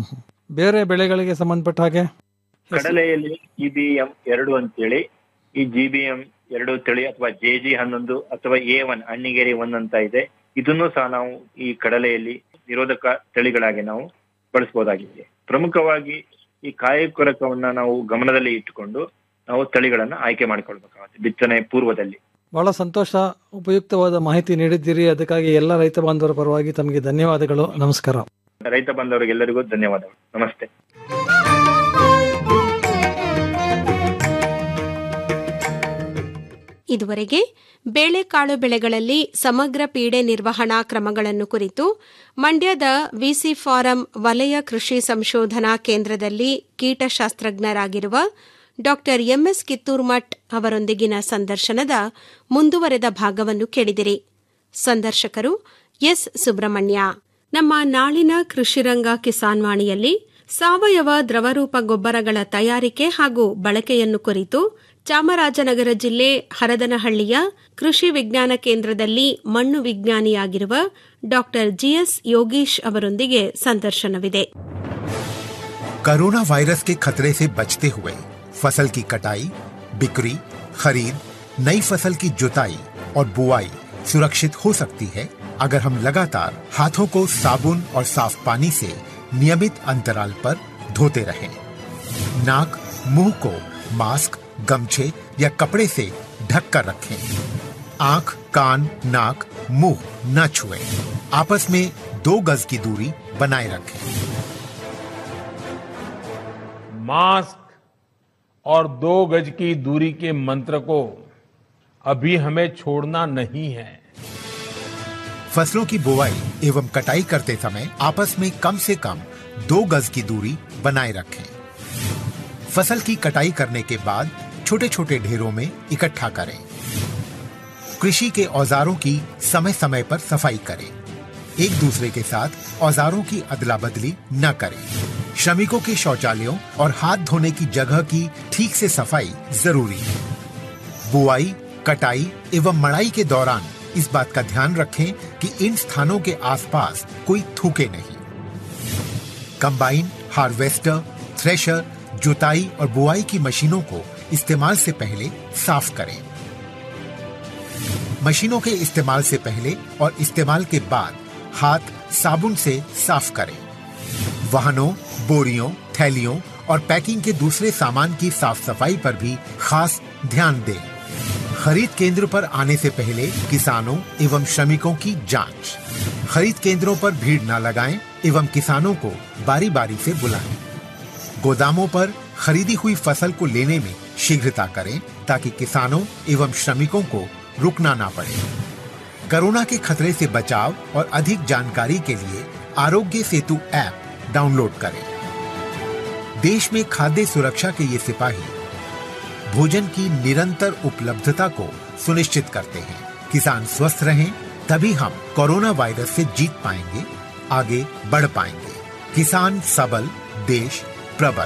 ಬೇರೆ ಬೆಳೆಗಳಿಗೆ ಸಂಬಂಧಪಟ್ಟ ಹಾಗೆ ಕಡಲೆಯಲ್ಲಿ ಜಿ ಬಿ ಎಂ ಎರಡು ಅಂತೇಳಿ ಈ ಜಿ ಬಿ ಎಂ ಎರಡು ತಳಿ ಅಥವಾ ಜೆ ಜಿ ಹನ್ನೊಂದು ಅಥವಾ ಎ ಒನ್ ಅಣ್ಣಿಗೇರಿ ಒನ್ ಅಂತ ಇದೆ ಇದನ್ನು ಸಹ ನಾವು ಈ ಕಡಲೆಯಲ್ಲಿ ನಿರೋಧಕ ತಳಿಗಳಾಗಿ ನಾವು ಬಳಸಬಹುದಾಗಿದೆ ಪ್ರಮುಖವಾಗಿ ಈ ಕಾಯಿ ಕೊರಕವನ್ನ ನಾವು ಗಮನದಲ್ಲಿ ಇಟ್ಟುಕೊಂಡು ನಾವು ತಳಿಗಳನ್ನ ಆಯ್ಕೆ ಮಾಡಿಕೊಳ್ಬೇಕಾಗುತ್ತೆ ಬಿತ್ತನೆ ಪೂರ್ವದಲ್ಲಿ ಬಹಳ ಸಂತೋಷ ಉಪಯುಕ್ತವಾದ ಮಾಹಿತಿ ನೀಡಿದ್ದೀರಿ ಅದಕ್ಕಾಗಿ ಎಲ್ಲ ರೈತ ಬಾಂಧವರ ಪರವಾಗಿ ತಮಗೆ ಧನ್ಯವಾದಗಳು ನಮಸ್ಕಾರ ರೈತ ಬಾಂಧವರಿಗೆಲ್ಲರಿಗೂ ಧನ್ಯವಾದಗಳು ನಮಸ್ತೆ ಇದುವರೆಗೆ ಬೇಳೆಕಾಳು ಬೆಳೆಗಳಲ್ಲಿ ಸಮಗ್ರ ಪೀಡೆ ನಿರ್ವಹಣಾ ಕ್ರಮಗಳನ್ನು ಕುರಿತು ಮಂಡ್ಯದ ವಿಸಿ ಫಾರಂ ವಲಯ ಕೃಷಿ ಸಂಶೋಧನಾ ಕೇಂದ್ರದಲ್ಲಿ ಕೀಟಶಾಸ್ತ್ರಜ್ಞರಾಗಿರುವ ಡಾ ಎಂಎಸ್ ಕಿತ್ತೂರ್ಮಠ್ ಅವರೊಂದಿಗಿನ ಸಂದರ್ಶನದ ಮುಂದುವರೆದ ಭಾಗವನ್ನು ಕೇಳಿದಿರಿ ಸಂದರ್ಶಕರು ಎಸ್ ಸುಬ್ರಹ್ಮಣ್ಯ ನಮ್ಮ ನಾಳಿನ ಕೃಷಿರಂಗ ಕಿಸಾನ್ ವಾಣಿಯಲ್ಲಿ ಸಾವಯವ ದ್ರವರೂಪ ಗೊಬ್ಬರಗಳ ತಯಾರಿಕೆ ಹಾಗೂ ಬಳಕೆಯನ್ನು ಕುರಿತು ಚಾಮರಾಜನಗರ ಜಿಲ್ಲೆ ಹರದನಹಳ್ಳಿಯ ಕೃಷಿ ವಿಜ್ಞಾನ ಕೇಂದ್ರದಲ್ಲಿ ಮಣ್ಣು ವಿಜ್ಞಾನಿಯಾಗಿರುವ ಡಾ ಜಿಎಸ್ ಯೋಗೀಶ್ ಅವರೊಂದಿಗೆ ಸಂದರ್ಶನವಿದೆ कोरोना वायरस के खतरे से बचते हुए फसल की कटाई बिक्री खरीद नई फसल की जुताई और बुआई सुरक्षित हो सकती है अगर हम लगातार हाथों को साबुन और साफ पानी से नियमित अंतराल पर धोते रहें। नाक मुंह को मास्क गमछे या कपड़े से ढक कर रखें आंख कान नाक मुंह न छुएं। आपस में दो गज की दूरी बनाए रखें मास्क और दो गज की दूरी के मंत्र को अभी हमें छोड़ना नहीं है फसलों की बुवाई एवं कटाई करते समय आपस में कम से कम दो गज की दूरी बनाए रखें फसल की कटाई करने के बाद छोटे छोटे ढेरों में इकट्ठा करें कृषि के औजारों की समय समय पर सफाई करें एक दूसरे के साथ औजारों की अदला बदली न करें श्रमिकों के शौचालयों और हाथ धोने की जगह की ठीक से सफाई जरूरी है बुआई कटाई एवं मड़ाई के दौरान इस बात का ध्यान रखें कि इन स्थानों के आसपास कोई थूके नहीं कंबाइन हार्वेस्टर थ्रेशर जुताई और बुआई की मशीनों को इस्तेमाल से पहले साफ करें मशीनों के इस्तेमाल से पहले और इस्तेमाल के बाद हाथ साबुन से साफ करें वाहनों बोरियों थैलियों और पैकिंग के दूसरे सामान की साफ सफाई पर भी खास ध्यान दें खरीद केंद्र पर आने से पहले किसानों एवं श्रमिकों की जांच खरीद केंद्रों पर भीड़ न लगाएं एवं किसानों को बारी बारी से बुलाएं गोदामों पर खरीदी हुई फसल को लेने में शीघ्रता करें ताकि किसानों एवं श्रमिकों को रुकना ना पड़े कोरोना के खतरे से बचाव और अधिक जानकारी के लिए आरोग्य सेतु ऐप डाउनलोड करें देश में खाद्य सुरक्षा के ये सिपाही भोजन की निरंतर उपलब्धता को सुनिश्चित करते हैं किसान स्वस्थ रहें तभी हम कोरोना वायरस से जीत पाएंगे आगे बढ़ पाएंगे किसान सबल देश प्रबल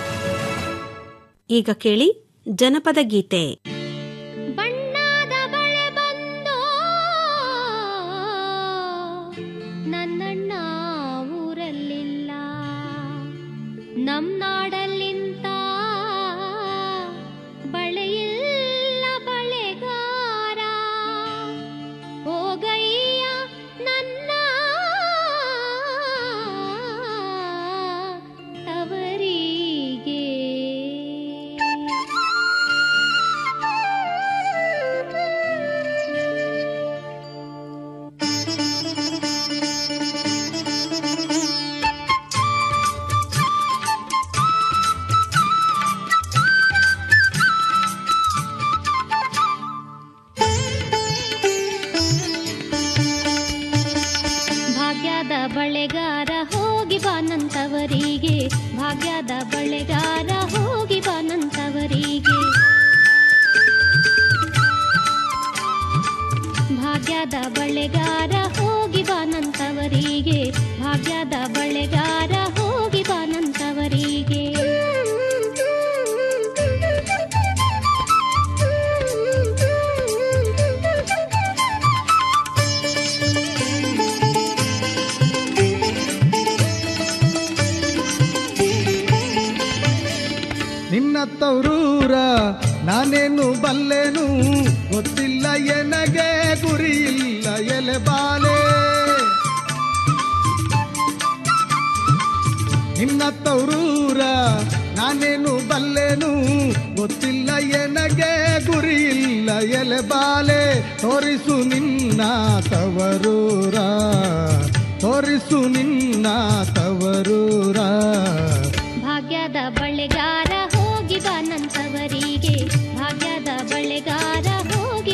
ಈಗ ಕೇಳಿ ಜನಪದ ಗೀತೆ ನನ್ನಣ್ಣ ಊರಲ್ಲಿಲ್ಲ ನಮ್ ನಾಡಲ್ಲಿಂತ ಬಳೆಯಿಲ್ಲ ಬಳೆಗಾರ ಹೋಗಯ್ಯ ನನ್ನ ತವರಿಗೆ ಭಾಗ್ಯದ ಬಳೆಗಾರ ಹೋಗಿ ಬಾನಂತವರಿಗೆ ಭಾಗ್ಯದ ಬಳೆಗಾರ ಹೋಗಿ ಬಾನಂತವರಿಗೆ ಭಾಗ್ಯದ ಬಳೆಗಾರ ಹೋಗಿ ಬಾನಂತವರಿಗೆ ಭಾಗ್ಯದ ಬಳೆಗಾರ ಹೋಗಿ ಬಾನಂತವರಿಗೆ ನಿನ್ನ ತವರೂರ ನಾನೇನು ಬಲ್ಲೆನು ಗೊತ್ತಿಲ್ಲ ಎನಗೆ ಗುರಿ ಇಲ್ಲ ಎಲೆ ಬಾಲೆ ನಿನ್ನ ತವರೂರ ನಾನೇನು ಬಲ್ಲೆನು ಗೊತ್ತಿಲ್ಲ ಎನಗೆ ಗುರಿ ಇಲ್ಲ ಎಲೆ ಬಾಲೆ ತೋರಿಸು ನಿನ್ನ ತವರೂರ ತೋರಿಸು ನಿನ್ನ ತವರೂರ ಭಾಗ್ಯದ ಬಳೆಗಾರ ಹೋಗಿ ಬಾನಂತವರಿಗೆ ಭಾಗ್ಯದ ಬಳೆಗಾರ ಹೋಗಿ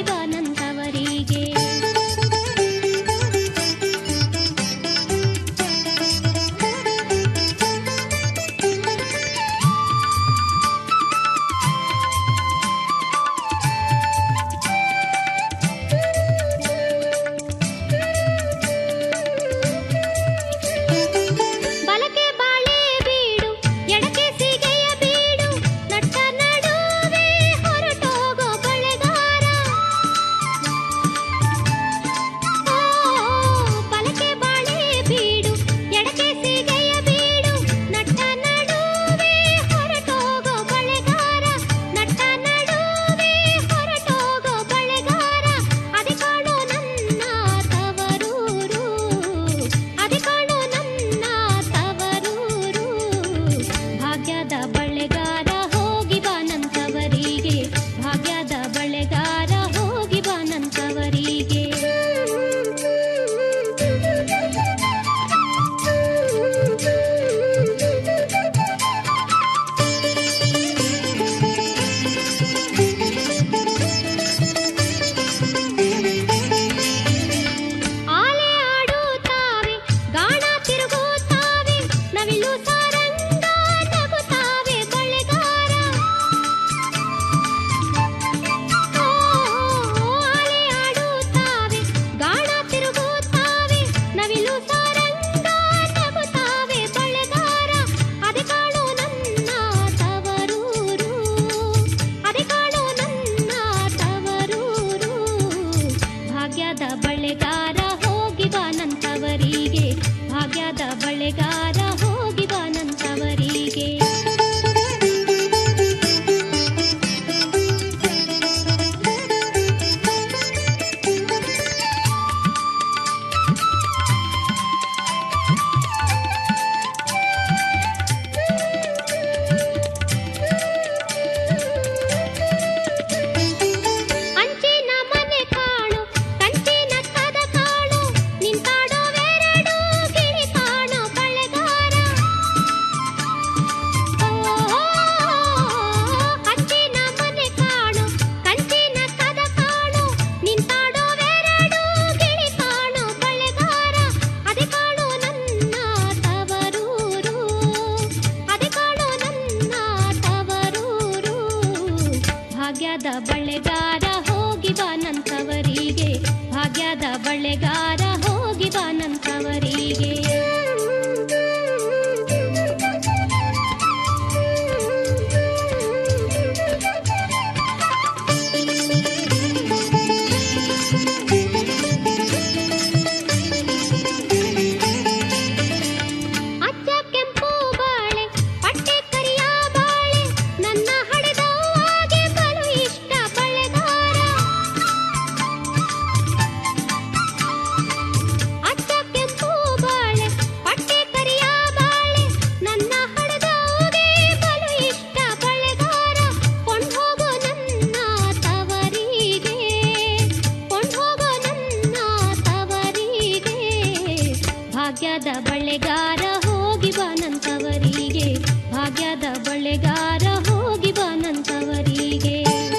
ಭಾಗ್ಯದ ಬಳೆಗಾರ ಹೋಗಿ ಬಾನಂತವರಿಗೆ ಭಾಗ್ಯದ ಬಳೆಗಾರ ಹೋಗಿ ಬಾನಂತವರಿಗೆ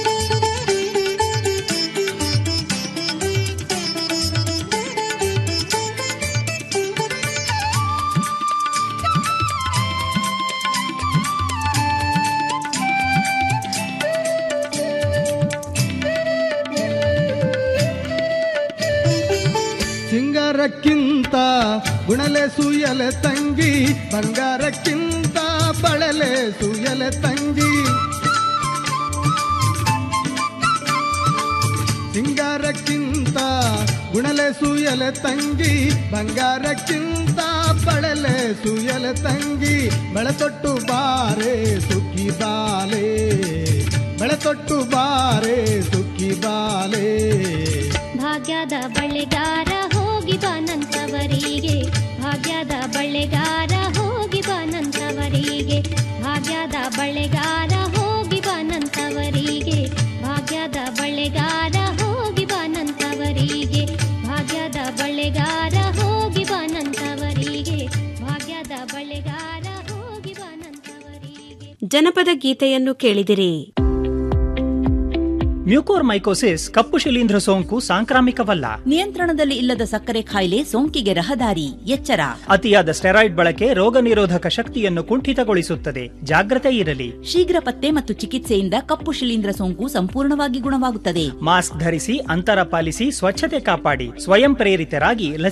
ಸಿಂಗಾರಕ್ಕಿಂತ ಗುಣಲೆ ಸೂಯಲೆ ತಂಗಿ ಬಂಗಾರಕ್ಕಿಂತ ಬಳಲೆ ಸೂಯಲೆ ತಂಗಿ ಸಿಂಗಾರಕ್ಕಿಂತ ಗುಣಲೆ ಸೂಯಲೆ ತಂಗಿ ಬಂಗಾರಕ್ಕಿಂತ ಬಳಲೆ ಸೂಯಲೆ ತಂಗಿ ಬೆಳೆತೊಟ್ಟು ಬಾರೆ ಸುಖಿ ಬಾಲೆ ಬೆಳೆತೊಟ್ಟು ಬಾರೆ ಸುಖಿ ಬಾಲೆ ಭಾಗ್ಯದ ಬಳೆಗಾರ ಹೋಗಿ ಬಾನಂತವರಿಗೆ ಭಾಗ್ಯದ ಬಳೆಗಾರ ಹೋಗಿ ಬಾನಂತವರಿಗೆ ಭಾಗ್ಯದ ಬಳೆಗಾರ ಹೋಗಿ ಬಾನಂತವರಿಗೆ ಭಾಗ್ಯದ ಬಳೆಗಾರ ಹೋಗಿ ಬಾನಂತವರಿಗೆ ಭಾಗ್ಯದ ಬಳೆಗಾರ ಹೋಗಿ ಬಾನಂತವರಿಗೆ ಭಾಗ್ಯದ ಬಳೆಗಾರ ಹೋಗಿ ಬಾನಂತವರಿಗೆ ಜನಪದ ಗೀತೆಯನ್ನು ಕೇಳಿದಿರಿ ಮ್ಯೂಕೋರ್ಮೈಕೋಸಿಸ್ ಕಪ್ಪು ಶಿಲೀಂಧ್ರ ಸೋಂಕು ಸಾಂಕ್ರಾಮಿಕವಲ್ಲ ನಿಯಂತ್ರಣದಲ್ಲಿ ಇಲ್ಲದ ಸಕ್ಕರೆ ಕಾಯಿಲೆ ಸೋಂಕಿಗೆ ರಹದಾರಿ ಎಚ್ಚರ ಅತಿಯಾದ ಸ್ಟೆರಾಯ್ಡ್ ಬಳಕೆ ರೋಗ ನಿರೋಧಕ ಶಕ್ತಿಯನ್ನು ಕುಂಠಿತಗೊಳಿಸುತ್ತದೆ ಜಾಗ್ರತೆ ಇರಲಿ ಶೀಘ್ರ ಪತ್ತೆ ಮತ್ತು ಚಿಕಿತ್ಸೆಯಿಂದ ಕಪ್ಪು ಶಿಲೀಂಧ್ರ ಸೋಂಕು ಸಂಪೂರ್ಣವಾಗಿ ಗುಣವಾಗುತ್ತದೆ ಮಾಸ್ಕ್ ಧರಿಸಿ ಅಂತರ ಪಾಲಿಸಿ ಸ್ವಚ್ಛತೆ ಕಾಪಾಡಿ ಸ್ವಯಂ ಪ್ರೇರಿತರಾಗಿ ಲಸಿಕೆ